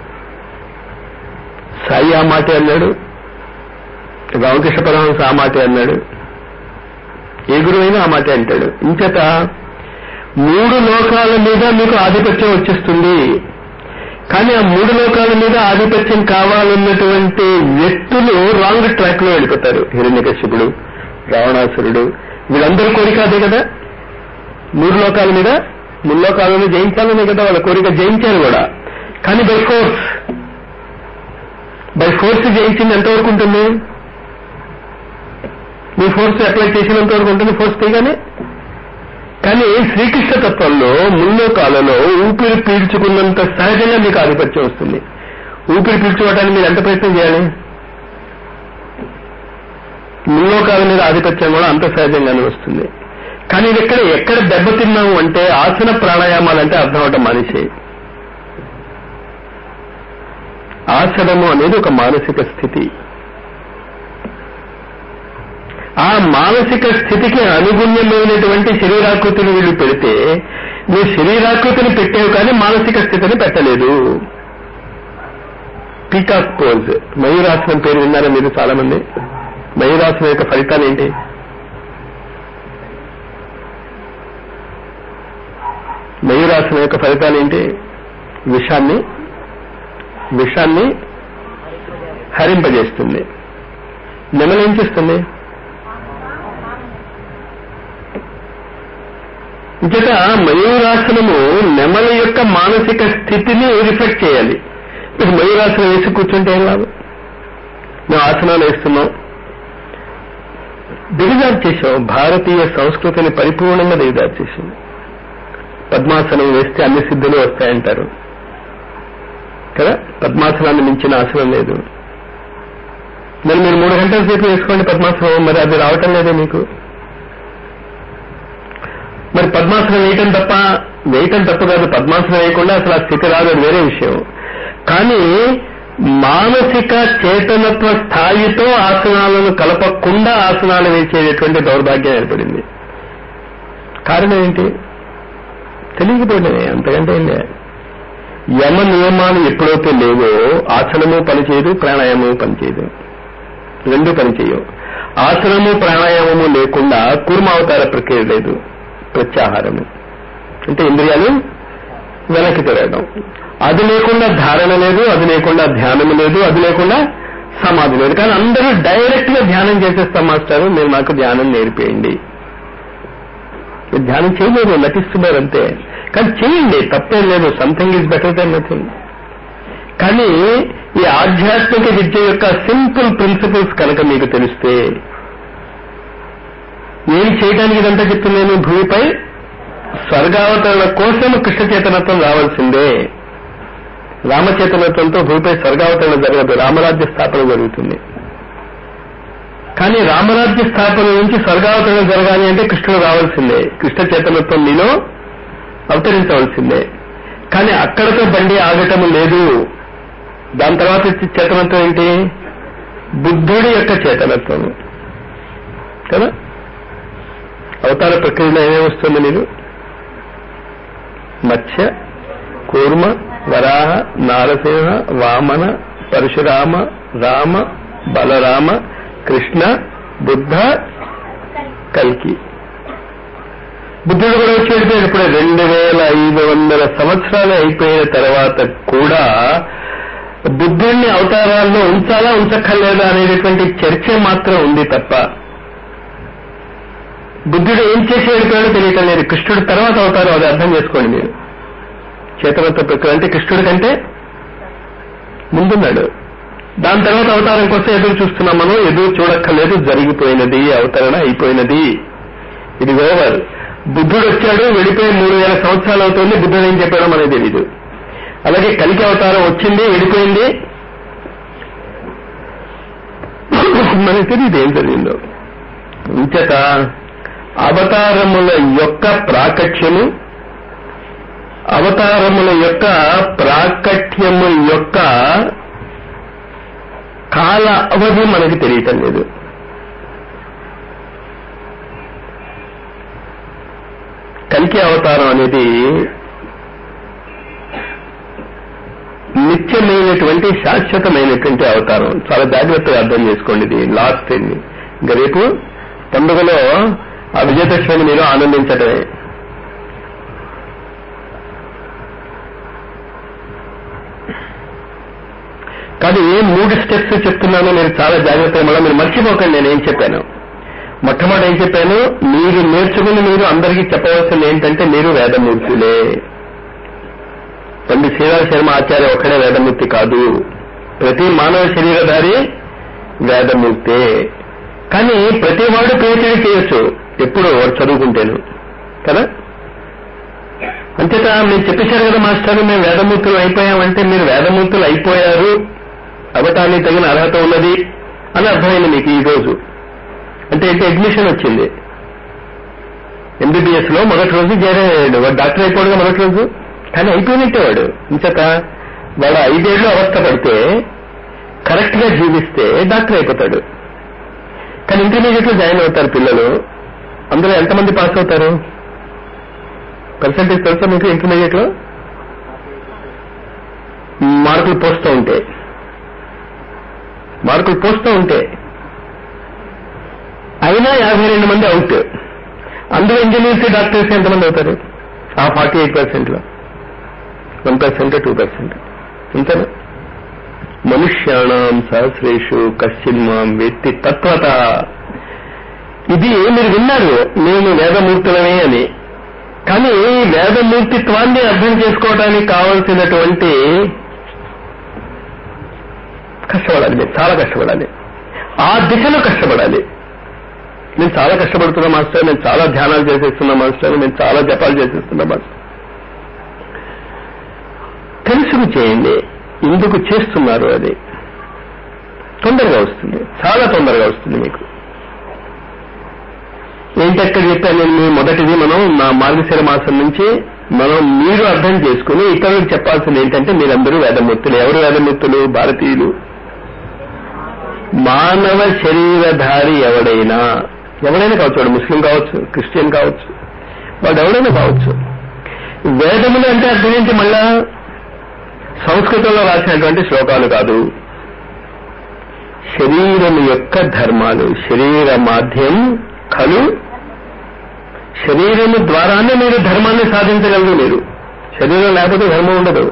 Speaker 1: సాయి ఆ మాటే అన్నాడు రామకృష్ణ పరమహంస ఆ మాటే అన్నాడు ఏ గురువైనా ఆ మాటే అంటాడు ఇంచేత మూడు లోకాల మీద మీకు ఆధిపత్యం వచ్చేస్తుంది కానీ ఆ మూడు లోకాల మీద ఆధిపత్యం కావాలన్నటువంటి వ్యక్తులు రాంగ్ ట్రాక్ లో వెళ్ళిపోతారు హిరణ్యకశ్యపుడు రావణాసురుడు వీళ్ళందరూ కోరిక అదే కదా మూడు లోకాల మీద మూడు లోకాలను జయించాలనే కదా వాళ్ళ కోరిక జయించారు కూడా కానీ బై ఫోర్స్ బై ఫోర్స్ జయించింది ఎంతవరకు ఉంటుంది మీ ఫోర్స్ అప్లై చేసినంత వరకు ఉంటుంది ఫోర్స్ తీయగానే కానీ శ్రీకృష్ణ తత్వంలో ముల్లోకాలలో ఊపిరి పీల్చుకున్నంత సహజంగా మీకు ఆధిపత్యం వస్తుంది ఊపిరి పీల్చుకోవడానికి మీరు ఎంత ప్రయత్నం చేయాలి ముల్లోకాల మీద ఆధిపత్యం కూడా అంత సహజంగానే వస్తుంది కానీ ఇది ఎక్కడ ఎక్కడ దెబ్బతిన్నాము అంటే ఆసన ప్రాణాయామాలంటే అర్థం అవటం మానేసేయి ఆసనము అనేది ఒక మానసిక స్థితి ఆ మానసిక స్థితికి అనుగుణ్యమైనటువంటి శరీరాకృతిని వీళ్ళు పెడితే నువ్వు శరీరాకృతిని పెట్టావు కానీ మానసిక స్థితిని పెట్టలేదు పీకాక్ పోజ్ మయూరాసనం పేరు విన్నారా మీరు చాలా మంది మయూరాసనం యొక్క ఫలితాలు ఏంటి మయూరాసనం యొక్క ఫలితాలు ఏంటి విషాన్ని విషాన్ని హరింపజేస్తుంది నెమలు ఏం చేస్తుంది ఇంచేత మయూరాసనము నెమలి యొక్క మానసిక స్థితిని రిఫ్లెక్ట్ చేయాలి ఇప్పుడు మయూరాసనం వేసి కూర్చుంటే ఏం లాభం మేము ఆసనాలు వేస్తున్నాం దిగజారు చేసాం భారతీయ సంస్కృతిని పరిపూర్ణంగా దిగజారు చేసాం పద్మాసనం వేస్తే అన్ని సిద్ధులు వస్తాయంటారు కదా పద్మాసనాన్ని మించిన ఆసనం లేదు మరి మీరు మూడు గంటల సేపు వేసుకోండి పద్మాసనం మరి అది రావటం లేదే మీకు మరి పద్మాసనం వేయటం తప్ప వేయటం తప్ప కాదు పద్మాసనం వేయకుండా అసలు ఆ స్థితి రాదు అది వేరే విషయం కానీ మానసిక చేతనత్వ స్థాయితో ఆసనాలను కలపకుండా ఆసనాలు వేసేటటువంటి దౌర్భాగ్యం ఏర్పడింది కారణం ఏంటి తెలియకపోయినాయి అంతకంటే ఏం లేదు యమ నియమాలు ఎప్పుడైతే లేవో ఆసనము పనిచేయదు ప్రాణాయామము పనిచేయదు రెండు పనిచేయవు ఆసనము ప్రాణాయామము లేకుండా కూర్మావతార ప్రక్రియ లేదు ప్రత్యాహారము అంటే ఇంద్రియాలు వెనక్కి తిరగడం అది లేకుండా ధారణ లేదు అది లేకుండా ధ్యానము లేదు అది లేకుండా సమాధి లేదు కానీ అందరూ డైరెక్ట్ గా ధ్యానం చేసేస్తాం మాస్టారు మీరు నాకు ధ్యానం నేర్పేయండి మీరు ధ్యానం చేయలేదు నటిస్తున్నారు అంతే కానీ చేయండి తప్పేం లేదు something is better than nothing కానీ ఈ ఆధ్యాత్మిక విద్య యొక్క సింపుల్ ప్రిన్సిపల్స్ కనుక మీకు తెలిస్తే ఏం చేయడానికి ఇదంతా చెప్తున్నాను భూమిపై స్వర్గావతరణ కోసం కృష్ణ చేతనత్వం రావాల్సిందే రామచేతనత్వంతో భూమిపై స్వర్గావతరణ జరగదు రామరాజ్య స్థాపన జరుగుతుంది కానీ రామరాజ్య స్థాపన నుంచి స్వర్గావతరణ జరగాలి అంటే కృష్ణుడు రావాల్సిందే కృష్ణ చేతనత్వం మీలో అవతరించవలసిందే కానీ అక్కడతో బండి ఆగటము లేదు దాని తర్వాత వచ్చే చేతనత్వం ఏంటి బుద్ధుడి యొక్క చేతనత్వం కదా అవతార ప్రక్రియలో ఏమేమి వస్తుంది మీరు మత్స్య కూర్మ వరాహ నారసింహ వామన పరశురామ రామ బలరామ కృష్ణ బుద్ధ కల్కి బుద్ధుడు కూడా వచ్చి వెళ్ళిపోయాడు ఇప్పుడు రెండు వేల ఐదు వందల సంవత్సరాలు అయిపోయిన తర్వాత కూడా బుద్ధుడిని అవతారాల్లో ఉంచాలా ఉంచక్కర్లేదా అనేటటువంటి చర్చ మాత్రం ఉంది తప్ప బుద్ధుడు ఏం చేసి వెళ్ళిపోయాడో తెలియటం లేదు కృష్ణుడు తర్వాత అవతారం అది అర్థం చేసుకోండి మీరు చేతనత్వ ప్రక్రియ అంటే కృష్ణుడి కంటే ముందున్నాడు దాని తర్వాత అవతారం కోసం ఎదురు చూస్తున్నాం మనం ఎదురు చూడక్కర్లేదు జరిగిపోయినది అవతరణ అయిపోయినది ఇది ఓవర్ బుద్ధుడు వచ్చాడు వెళ్ళిపోయి మూడు వేల సంవత్సరాలు అవుతుంది బుద్ధుడు ఏం చెప్పాడో మనకు తెలీదు అలాగే కలికి అవతారం వచ్చింది వెళ్ళిపోయింది మనకు తెలియదు ఏం జరిగిందో ఇంచేత అవతారముల యొక్క ప్రాకట్యము అవతారముల యొక్క ప్రాకట్యము యొక్క కాల అవధి మనకి తెలియటం లేదు కలికి అవతారం అనేది నిత్యమైనటువంటి శాశ్వతమైనటువంటి అవతారం చాలా జాగ్రత్తగా అర్థం చేసుకోండి ఇది లాస్ట్ అండి ఇంకా రేపు పండుగలో ఆ విజయదశమిని మీరు ఆనందించడమే కానీ ఏ మూడు స్టెప్స్ చెప్తున్నానో మీరు చాలా జాగ్రత్తగా మళ్ళీ మీరు మర్చిపోకండి నేను ఏం చెప్పాను మొట్టమొదటి ఏం చెప్పాను మీరు నేర్చుకుని మీరు అందరికీ చెప్పవలసింది ఏంటంటే మీరు వేదమూర్తులే పండిత్ శ్రీరామ శర్మ ఆచార్య ఒక్కడే వేదమూర్తి కాదు ప్రతి మానవ శరీరధారి వేదమూర్తే కానీ ప్రతి వాడు పిహెచ్డీ చేయొచ్చు ఎప్పుడు వాడు చదువుకుంటేను కదా అంతేత మీరు చెప్పేశారు కదా మాస్టర్ మేము వేదమూర్తులు అయిపోయామంటే మీరు వేదమూర్తులు అయిపోయారు అవటానికి తగిన అర్హత ఉన్నది అని అర్థమైంది మీకు ఈ రోజు అంటే ఏంటి అడ్మిషన్ వచ్చింది ఎంబీబీఎస్ లో మొదటి రోజు జాయిన్ అయ్యాడు వాడు డాక్టర్ అయిపోయాడుగా మొదటి రోజు కానీ అయిపోయినట్టే వాడు ఇంచేత వాడు ఐదేళ్లు అవస్థ పడితే కరెక్ట్ గా జీవిస్తే డాక్టర్ అయిపోతాడు కానీ ఇంటర్మీడియట్ లో జాయిన్ అవుతారు పిల్లలు అందులో ఎంతమంది పాస్ అవుతారు పర్సంటేజ్ తెలుసా మీకు ఇంటర్మీడియట్ లో మార్కులు పోస్తూ ఉంటే మార్కులు పోస్తూ ఉంటే అయినా యాభై రెండు మంది అవుట్ అందులో ఇంజనీర్స్ డాక్టర్స్ ఎంతమంది అవుతారు ఆ ఫార్టీ ఎయిట్ పర్సెంట్ లో వన్ పర్సెంట్ టూ పర్సెంట్ ఇంతనా మనుష్యాణం సహస్రేషు కశ్చిన్మాం వ్యక్తి తత్వత ఇది మీరు విన్నారు మేము వేదమూర్తులమే అని కానీ వేదమూర్తిత్వాన్ని అర్థం చేసుకోవడానికి కావలసినటువంటి కష్టపడాలి మీరు చాలా కష్టపడాలి ఆ దిశలో కష్టపడాలి నేను చాలా కష్టపడుతున్నా మాస్టర్ నేను చాలా ధ్యానాలు చేసేస్తున్నా మాస్టర్ నేను చాలా జపాలు చేసేస్తున్నా మాస్టర్ తెలుసుకు చేయండి ఎందుకు చేస్తున్నారు అది తొందరగా వస్తుంది చాలా తొందరగా వస్తుంది మీకు ఏంటక్కడ చెప్పాను నేను మీ మొదటిది మనం నా మార్గశిర మాసం నుంచి మనం మీరు అర్థం చేసుకుని ఇతరులకు చెప్పాల్సింది ఏంటంటే మీరందరూ వేదమూర్తులు ఎవరు వేదమూర్తులు భారతీయులు మానవ శరీరధారి ఎవడైనా ఎవడైనా కావచ్చు వాడు ముస్లిం కావచ్చు క్రిస్టియన్ కావచ్చు వాడు ఎవడైనా కావచ్చు వేదములు అంటే అర్థం ఏంటి మళ్ళా సంస్కృతంలో రాసినటువంటి శ్లోకాలు కాదు శరీరం యొక్క ధర్మాలు శరీర మాధ్యం కలు శరీరము ద్వారానే మీరు ధర్మాన్ని సాధించగలరు మీరు శరీరం లేకపోతే ధర్మం ఉండదు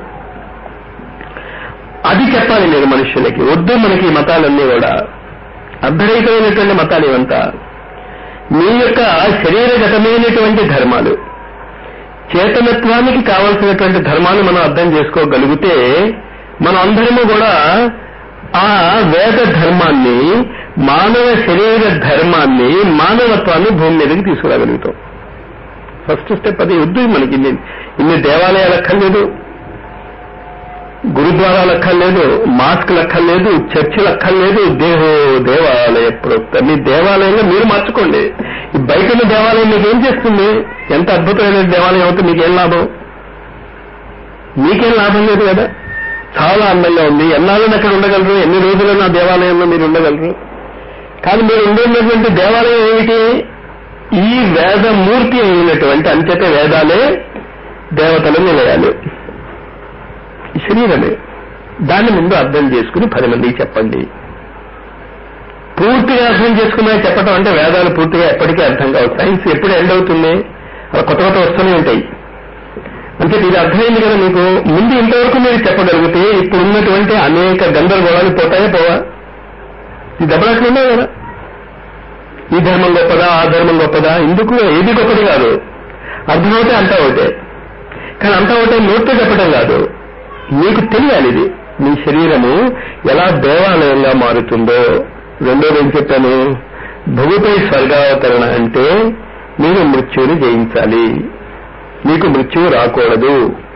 Speaker 1: అది చెప్పాలి మీరు మనుషులకి వద్దు మనకి ఈ మతాలన్నీ కూడా అర్ధరహితమైనటువంటి మతాలు ఇవంతా మీ యొక్క శరీరగతమైనటువంటి ధర్మాలు చేతనత్వానికి కావలసినటువంటి ధర్మాన్ని మనం అర్థం చేసుకోగలిగితే మనం అందరము కూడా ఆ వేద ధర్మాన్ని మానవ శరీర ధర్మాన్ని మానవత్వాన్ని భూమి మీదకి తీసుకురాగలుగుతాం ఫస్ట్ స్టెప్ అది వద్దు మనకి ఇన్ని ఇన్ని దేవాలయాలు అక్కర్లేదు గురుద్వారాలు అక్కర్లేదు మాస్క్ అక్కర్లేదు చర్చిలు అక్కర్లేదు దేహో దేవాలయ ప్రోక్త మీ దేవాలయంలో మీరు మార్చుకోండి ఈ బయట ఉన్న దేవాలయం మీకు ఏం చేస్తుంది ఎంత అద్భుతమైన దేవాలయం అవుతుంది మీకేం లాభం మీకేం లాభం లేదు కదా చాలా అందంగా ఉంది ఎన్నాళ్ళని అక్కడ ఉండగలరు ఎన్ని రోజులు నా దేవాలయంలో మీరు ఉండగలరు కానీ మీరు ఉండేటువంటి దేవాలయం ఏమిటి ఈ వేదమూర్తి అయినటువంటి అంచేత వేదాలే దేవతలు నిలయాలు ఈ శరీరమే దాన్ని ముందు అర్థం చేసుకుని పది మందికి చెప్పండి పూర్తిగా అర్థం చేసుకున్నా చెప్పటం అంటే వేదాలు పూర్తిగా ఎప్పటికీ అర్థం కావు సైన్స్ ఎప్పుడు ఎండ్ అవుతుంది అలా కొత్త కొత్త వస్తూనే ఉంటాయి అంటే ఇది అర్థమైంది కదా మీకు ముందు ఇంతవరకు మీరు చెప్పగలిగితే ఇప్పుడు ఉన్నటువంటి అనేక గందరగోళాలు పోతాయా పోవా ఈ దెబ్బలాట్లు ఉన్నాయి కదా ఈ ధర్మం గొప్పదా ఆ ధర్మం గొప్పదా ఎందుకు ఏది గొప్పది కాదు అర్థమవుతే అంతా ఒకటే కానీ అంతా ఒకటే నోట్తో చెప్పడం కాదు మీకు తెలియాలి ఇది మీ శరీరము ఎలా దేవాలయంగా మారుతుందో రెండోది ఏం చెప్పాను భూమిపై స్వర్గావతరణ అంటే మీరు మృత్యువుని జయించాలి మీకు మృత్యువు రాకూడదు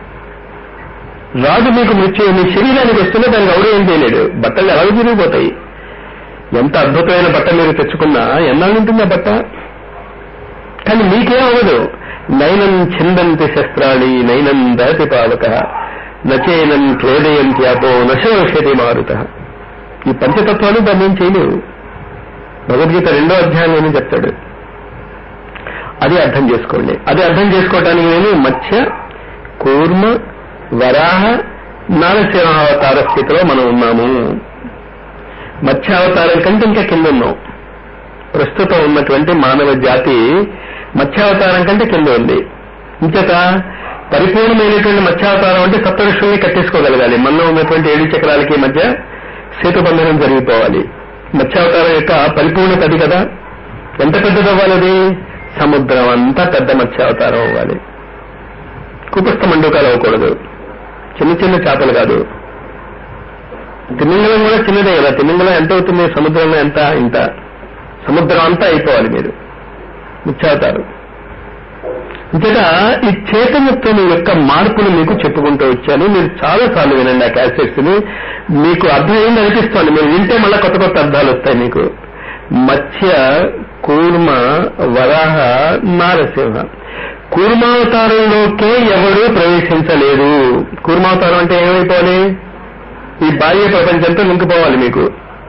Speaker 1: రాదు మీకు మృత్యువు మీ శరీరానికి వస్తున్నా దానికి ఎవరు ఏం చేయలేడు బట్టలు ఎలా తిరిగిపోతాయి ఎంత అద్భుతమైన బట్ట మీరు తెచ్చుకున్నా ఎన్నాళ్ళు ఉంటుంది ఆ బట్ట కానీ మీకేం అవ్వదు నైనం చిందంతి శస్త్రాళి నైనం దహతి పావక నచేనం క్లేదయంతి అపో నశోషతి మారుత ఈ పంచతత్వాలు దాన్ని ఏం చేయలేవు భగవద్గీత రెండో అధ్యాయంలోనే చెప్తాడు అది అర్థం చేసుకోండి అది అర్థం చేసుకోవటానికి నేను మత్స్య కూర్మ వరాహ నారసింహావతార స్థితిలో మనం ఉన్నాము మత్స్యావతారం కంటే ఇంకా కింద ఉన్నాం ప్రస్తుతం ఉన్నటువంటి మానవ జాతి మత్స్యావతారం కంటే కింద ఉంది ఇంచేత పరిపూర్ణమైనటువంటి మత్స్యావతారం అంటే సప్తఋషుల్ని కట్టేసుకోగలగాలి మనలో ఉన్నటువంటి ఏడు చక్రాలకి మధ్య సేతుబంధనం జరిగిపోవాలి మత్స్యావతారం యొక్క పరిపూర్ణత అది కదా ఎంత పెద్దది అవ్వాలి అది సముద్రం అంతా పెద్ద మత్స్యావతారం అవ్వాలి కుపస్థ మండూకాలు అవ్వకూడదు చిన్న చిన్న చేపలు కాదు తిమింగలం కూడా చిన్నదే కదా తిమింగలం ఎంత అవుతుంది సముద్రంలో ఎంత ఇంత సముద్రం అంతా అయిపోవాలి మీరు ముచ్చావతారు అంతేగా ఈ చైతన్యత్వం యొక్క మార్పును మీకు చెప్పుకుంటూ వచ్చాను మీరు చాలా సార్లు వినండి ఆ క్యాసెట్స్ ని మీకు అర్థమైంది అనిపిస్తోంది మీరు వింటే మళ్ళీ కొత్త కొత్త అర్థాలు వస్తాయి మీకు మత్స్య కూర్మ వరాహ నారసింహ కూర్మావతారంలోకే ఎవడూ ప్రవేశించలేదు కూర్మావతారం అంటే ఏమైపోవాలి ఈ బాహ్య ప్రపంచంతో నింకుపోవాలి మీకు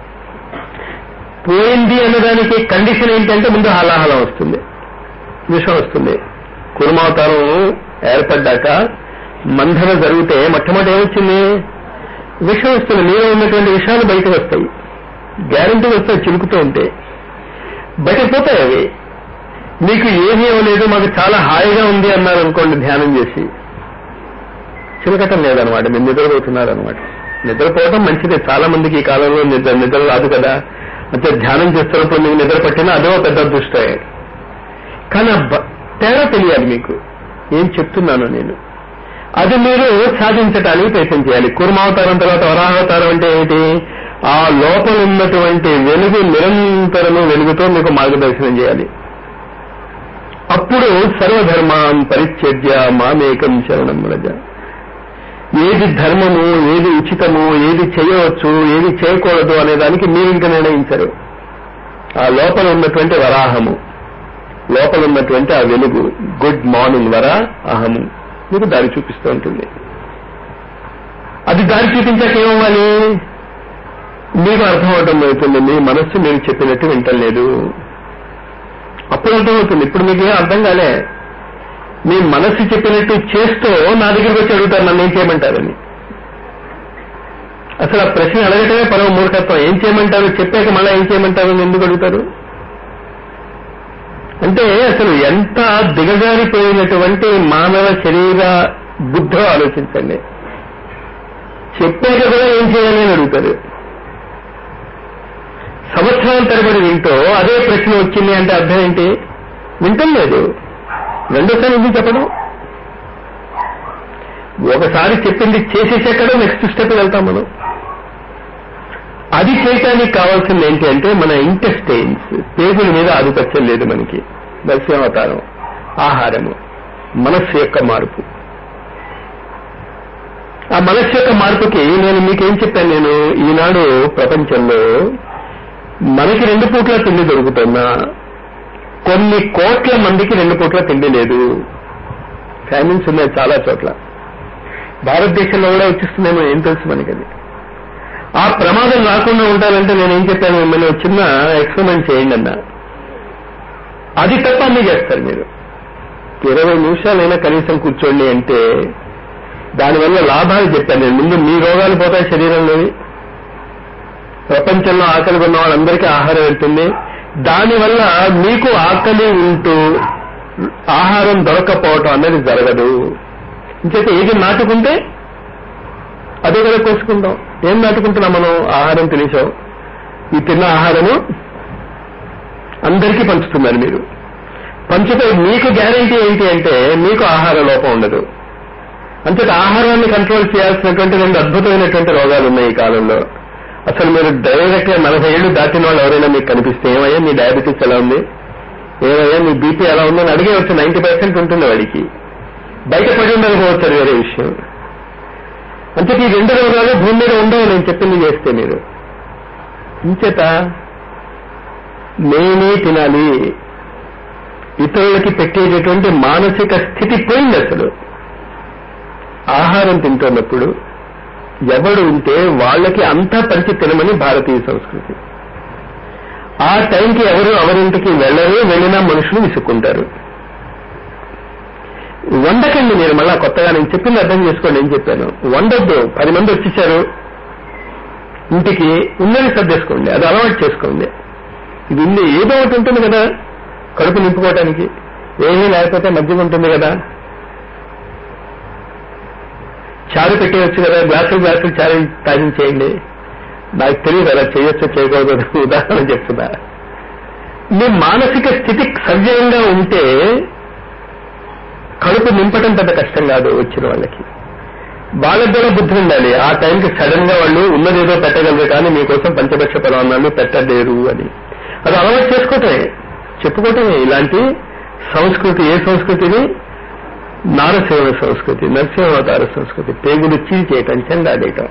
Speaker 1: పోయింది అన్నదానికి కండిషన్ ఏంటంటే ముందు హలాహలం వస్తుంది విషం వస్తుంది కుర్మావతారం ఏర్పడ్డాక మంధన జరిగితే మొట్టమొదటి ఏమొచ్చింది విషం వస్తుంది మీలో ఉన్నటువంటి విషయాలు బయటకు వస్తాయి గ్యారంటీ వస్తాయి చిలుకుతూ ఉంటే బయటకు పోతాయి అవి మీకు ఏమీ అవ్వలేదు మాకు చాలా హాయిగా ఉంది అన్నారు అనుకోండి ధ్యానం చేసి చిలకటం లేదనమాట మీరు నిద్రపోతున్నారు అనమాట నిద్రపోవడం మంచిదే చాలా మందికి ఈ కాలంలో నిద్ర నిద్ర రాదు కదా అంటే ధ్యానం చేస్తున్నప్పుడు మీకు నిద్ర పట్టినా అదో పెద్ద అదృష్టమే కానీ ఆ బ- తేడా తెలియాలి మీకు ఏం చెప్తున్నాను నేను అది మీరు సాధించటానికి ప్రయత్నం చేయాలి కూర్మావతారం తర్వాత వరాహవతారం అంటే ఏమిటి ఆ లోపల ఉన్నటువంటి వెలుగు నిరంతరము వెలుగుతో మీకు మార్గదర్శనం చేయాలి అప్పుడు సర్వధర్మాన్ పరిత్యజ్య మామేకం శరణం రజ ఏది ధర్మము ఏది ఉచితము ఏది చేయవచ్చు ఏది చేయకూడదు అనే దానికి మీరు ఇంకా నిర్ణయించరు ఆ లోపల ఉన్నటువంటి వరాహము లోపల ఉన్నటువంటి ఆ వెలుగు గుడ్ మార్నింగ్ వర అహము మీకు దారి చూపిస్తూ ఉంటుంది అది దారి చూపించాక ఏమవ్వాలి మీకు అర్థమవటం అవుతుంది మీ మనస్సు మీరు చెప్పినట్టు వింటలేదు అప్పుడు అర్థమవుతుంది ఇప్పుడు మీకు ఏం అర్థం కాలే మీ మనస్సు చెప్పినట్టు చేస్తూ నా దగ్గరికి వచ్చి అడుగుతారు నన్ను ఏం చేయమంటారని అసలు ఆ ప్రశ్న అడగటమే పరమ మూర్ఖత్వం ఏం చేయమంటారు చెప్పాక మళ్ళీ ఏం చేయమంటారు అని ఎందుకు అడుగుతారు అంటే అసలు ఎంత దిగజారిపోయినటువంటి మానవ శరీర బుద్ధో ఆలోచించండి చెప్పాక కూడా ఏం చేయాలి అని అడుగుతారు సంవత్సరాల తరబడి వింటూ అదే ప్రశ్న వచ్చింది అంటే అర్థం ఏంటి వింటం లేదు రెండోసారి ఎందుకు చెప్పడం ఒకసారి చెప్పింది చేసేసాకడే నెక్స్ట్ స్టెప్ వెళ్తాం మనం అది చేయటానికి కావాల్సింది ఏంటి అంటే మన ఇంటెస్టైన్స్ పేగుల మీద ఆధిపత్యం లేదు మనకి దర్శనావతారం ఆహారము మనస్సు యొక్క మార్పు ఆ మనస్సు యొక్క మార్పుకి నేను మీకేం చెప్పాను నేను ఈనాడు ప్రపంచంలో మనకి రెండు పూట్ల తిండి దొరుకుతున్నా కొన్ని కోట్ల మందికి రెండు పూట్ల తిండి లేదు ఫ్యామిలీస్ ఉన్నాయి చాలా చోట్ల భారతదేశంలో కూడా వచ్చిస్తుందేమో ఏం తెలుసు మనకి అది ఆ ప్రమాదం రాకుండా ఉండాలంటే నేను ఏం చెప్పాను మిమ్మల్ని ఒక చిన్న ఎక్స్పెరిమెంట్ చేయండి అన్న అది తప్ప అన్నీ చేస్తారు మీరు ఇరవై నిమిషాలైనా కనీసం కూర్చోండి అంటే దానివల్ల లాభాలు చెప్పాను నేను ముందు మీ రోగాలు పోతాయి శరీరంలోని ప్రపంచంలో ఆకలి ఉన్న వాళ్ళందరికీ ఆహారం వెళ్తుంది దానివల్ల మీకు ఆకలి ఉంటూ ఆహారం దొరకపోవటం అనేది జరగదు ఇంకైతే ఏది నాటుకుంటే అదే కదా కోసుకుంటాం ఏం నాటుకుంటున్నాం మనం ఆహారం తినేసాం ఈ తిన్న ఆహారము అందరికీ పంచుతున్నారు మీరు పంచితే మీకు గ్యారంటీ ఏంటి అంటే మీకు ఆహార లోపం ఉండదు అంతేత ఆహారాన్ని కంట్రోల్ చేయాల్సినటువంటి రెండు అద్భుతమైనటువంటి రోగాలు ఉన్నాయి ఈ కాలంలో అసలు మీరు డైరెక్ట్ గా నలభై ఏళ్ళు దాటిన వాళ్ళు ఎవరైనా మీకు కనిపిస్తే ఏమయ్యా మీ డయాబెటీస్ ఎలా ఉంది ఏమయ్యా మీ బీపీ ఎలా ఉందని అడిగేవచ్చు నైన్టీ పర్సెంట్ ఉంటుంది వాడికి బయట పడి ఉండకపోవచ్చు అది వేరే విషయం అంటే ఈ రెండు రోగాలు భూమి మీద ఉండవు నేను చెప్పింది చేస్తే మీరు ఇంచేత నేనే తినాలి ఇతరులకి పెట్టేటటువంటి మానసిక స్థితి పోయింది అసలు ఆహారం తింటున్నప్పుడు ఎవడు ఉంటే వాళ్ళకి అంతా పరిచి తినమని భారతీయ సంస్కృతి ఆ టైంకి ఎవరు ఎవరింటికి వెళ్ళరు వెళ్ళినా మనుషులు విసుక్కుంటారు వండకండి మీరు మళ్ళా కొత్తగా నేను చెప్పింది అర్థం చేసుకోండి ఏం చెప్పాను వండొద్దు పది మంది వచ్చేసారు ఇంటికి ఉన్నది సర్దేసుకోండి అది అలవాటు చేసుకోండి ఇది ఉంది ఏదో ఒకటి ఉంటుంది కదా కడుపు నింపుకోవటానికి ఏమీ లేకపోతే మధ్య ఉంటుంది కదా చారు పెట్టేయచ్చు కదా గ్లాసులు గ్లాసులు చారు తాగించేయండి నాకు తెలియదు అలా చేయొచ్చో చేయకూడదు ఉదాహరణ చెప్తున్నా మీ మానసిక స్థితి సవ్యంగా ఉంటే కడుపు నింపటం పెద్ద కష్టం కాదు వచ్చిన వాళ్ళకి వాళ్ళకి కూడా బుద్ధి ఉండాలి ఆ టైంకి సడన్ గా వాళ్ళు ఉన్నదేదో పెట్టగలరు కానీ మీకోసం పంచపక్ష పరమాన్నాన్ని పెట్టలేరు అని అది అలవాటు చేసుకోవటమే చెప్పుకోవటమే ఇలాంటి సంస్కృతి ఏ సంస్కృతిని నారసేవ సంస్కృతి నరసింహావతార సంస్కృతి పేగులు చీల్చేయటం చెండాడేయటం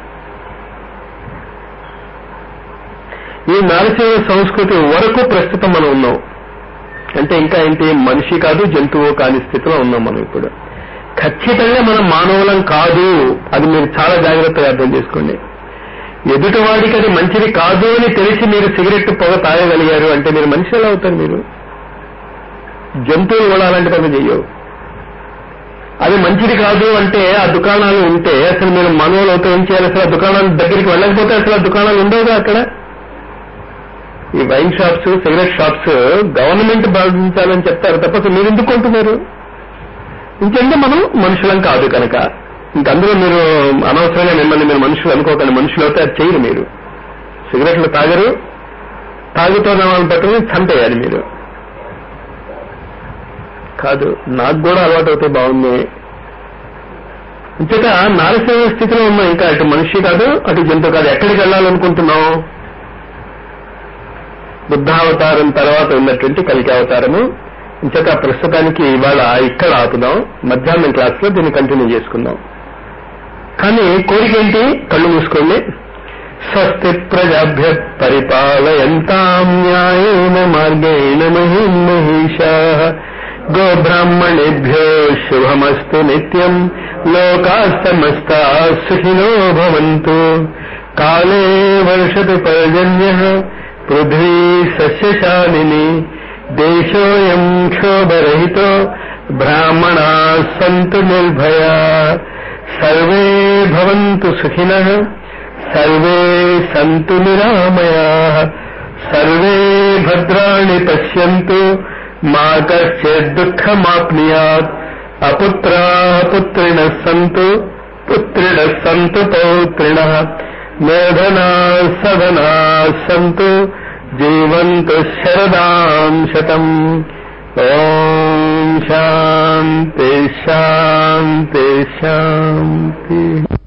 Speaker 1: ఈ నారసింహ సంస్కృతి వరకు ప్రస్తుతం మనం ఉన్నాం అంటే ఇంకా ఏంటి మనిషి కాదు జంతువు కాని స్థితిలో ఉన్నాం మనం ఇప్పుడు ఖచ్చితంగా మనం మానవులం కాదు అది మీరు చాలా జాగ్రత్తగా అర్థం చేసుకోండి ఎదుటివాడికి అది మంచిది కాదు అని తెలిసి మీరు సిగరెట్ పొగ తాగగలిగారు అంటే మీరు మనిషి ఎలా అవుతారు మీరు జంతువులు కూడా అలాంటి పని చెయ్యవు అది మంచిది కాదు అంటే ఆ దుకాణాలు ఉంటే అసలు మీరు మానవులు అవుతా ఏం చేయాలి అసలు ఆ దుకాణాల దగ్గరికి వెళ్ళకపోతే అసలు ఆ దుకాణాలు ఉండవుగా అక్కడ ఈ wine shops cigarette shops government బాధించాలని చెప్తారు తప్ప అసలు మీరు ఎందుకు కొంటున్నారు ఇంకంటే మనం మనుషులం కాదు కనుక ఇంక అందులో మీరు అనవసరంగా మిమ్మల్ని మీరు మనుషులు అనుకోకండి మనుషులు అయితే అది చేయరు మీరు సిగరెట్లు తాగరు తాగుతున్న వాళ్ళని పట్టుకుని చంపేయాలి మీరు కాదు నాకు కూడా అలవాటు అవుతే బాగుంది ఇంతట నారసింహ స్థితిలో ఉన్నాం ఇంకా అటు మనిషి కాదు అటు జంతువు కాదు ఎక్కడికి వెళ్ళాలనుకుంటున్నాం బుద్ధావతారం తర్వాత ఉన్నటువంటి కలికి అవతారము ఇంచక ప్రస్తుతానికి ఇవాళ ఇక్కడ ఆపుదాం మధ్యాహ్నం క్లాస్ లో దీన్ని కంటిన్యూ చేసుకుందాం కానీ కోరిక ఏంటి కళ్ళు మూసుకోండి స్వస్తి ప్రజాభ్య పరిపాలయంతాం న్యాయేన మార్గేణ మహిం మహిషా గోబ్రాహ్మణేభ్యో శుభమస్తు నిత్యం లోకా సమస్తా సుఖినో భవంతు కాలే వర్షతు పర్జన్య పృథ్వీ సస్యశాలిని దేశోయం క్షోభరహితో బ్రాహ్మణా సంతు నిర్భయా సర్వే భవంతు సుఖినః సర్వే సంతు నిరామయా సర్వే భద్రాణి పశ్యంతు మా కశ్చిత్ దుఃఖమాప్నుయాత్ అపుత్రా పుత్రిణ సంతు పుత్రిణ సంతు పౌత్రిణ మేధనా సదనా సంతు జీవంతు శరదాం శతం ఓం శాంతి శాంతి శాంతి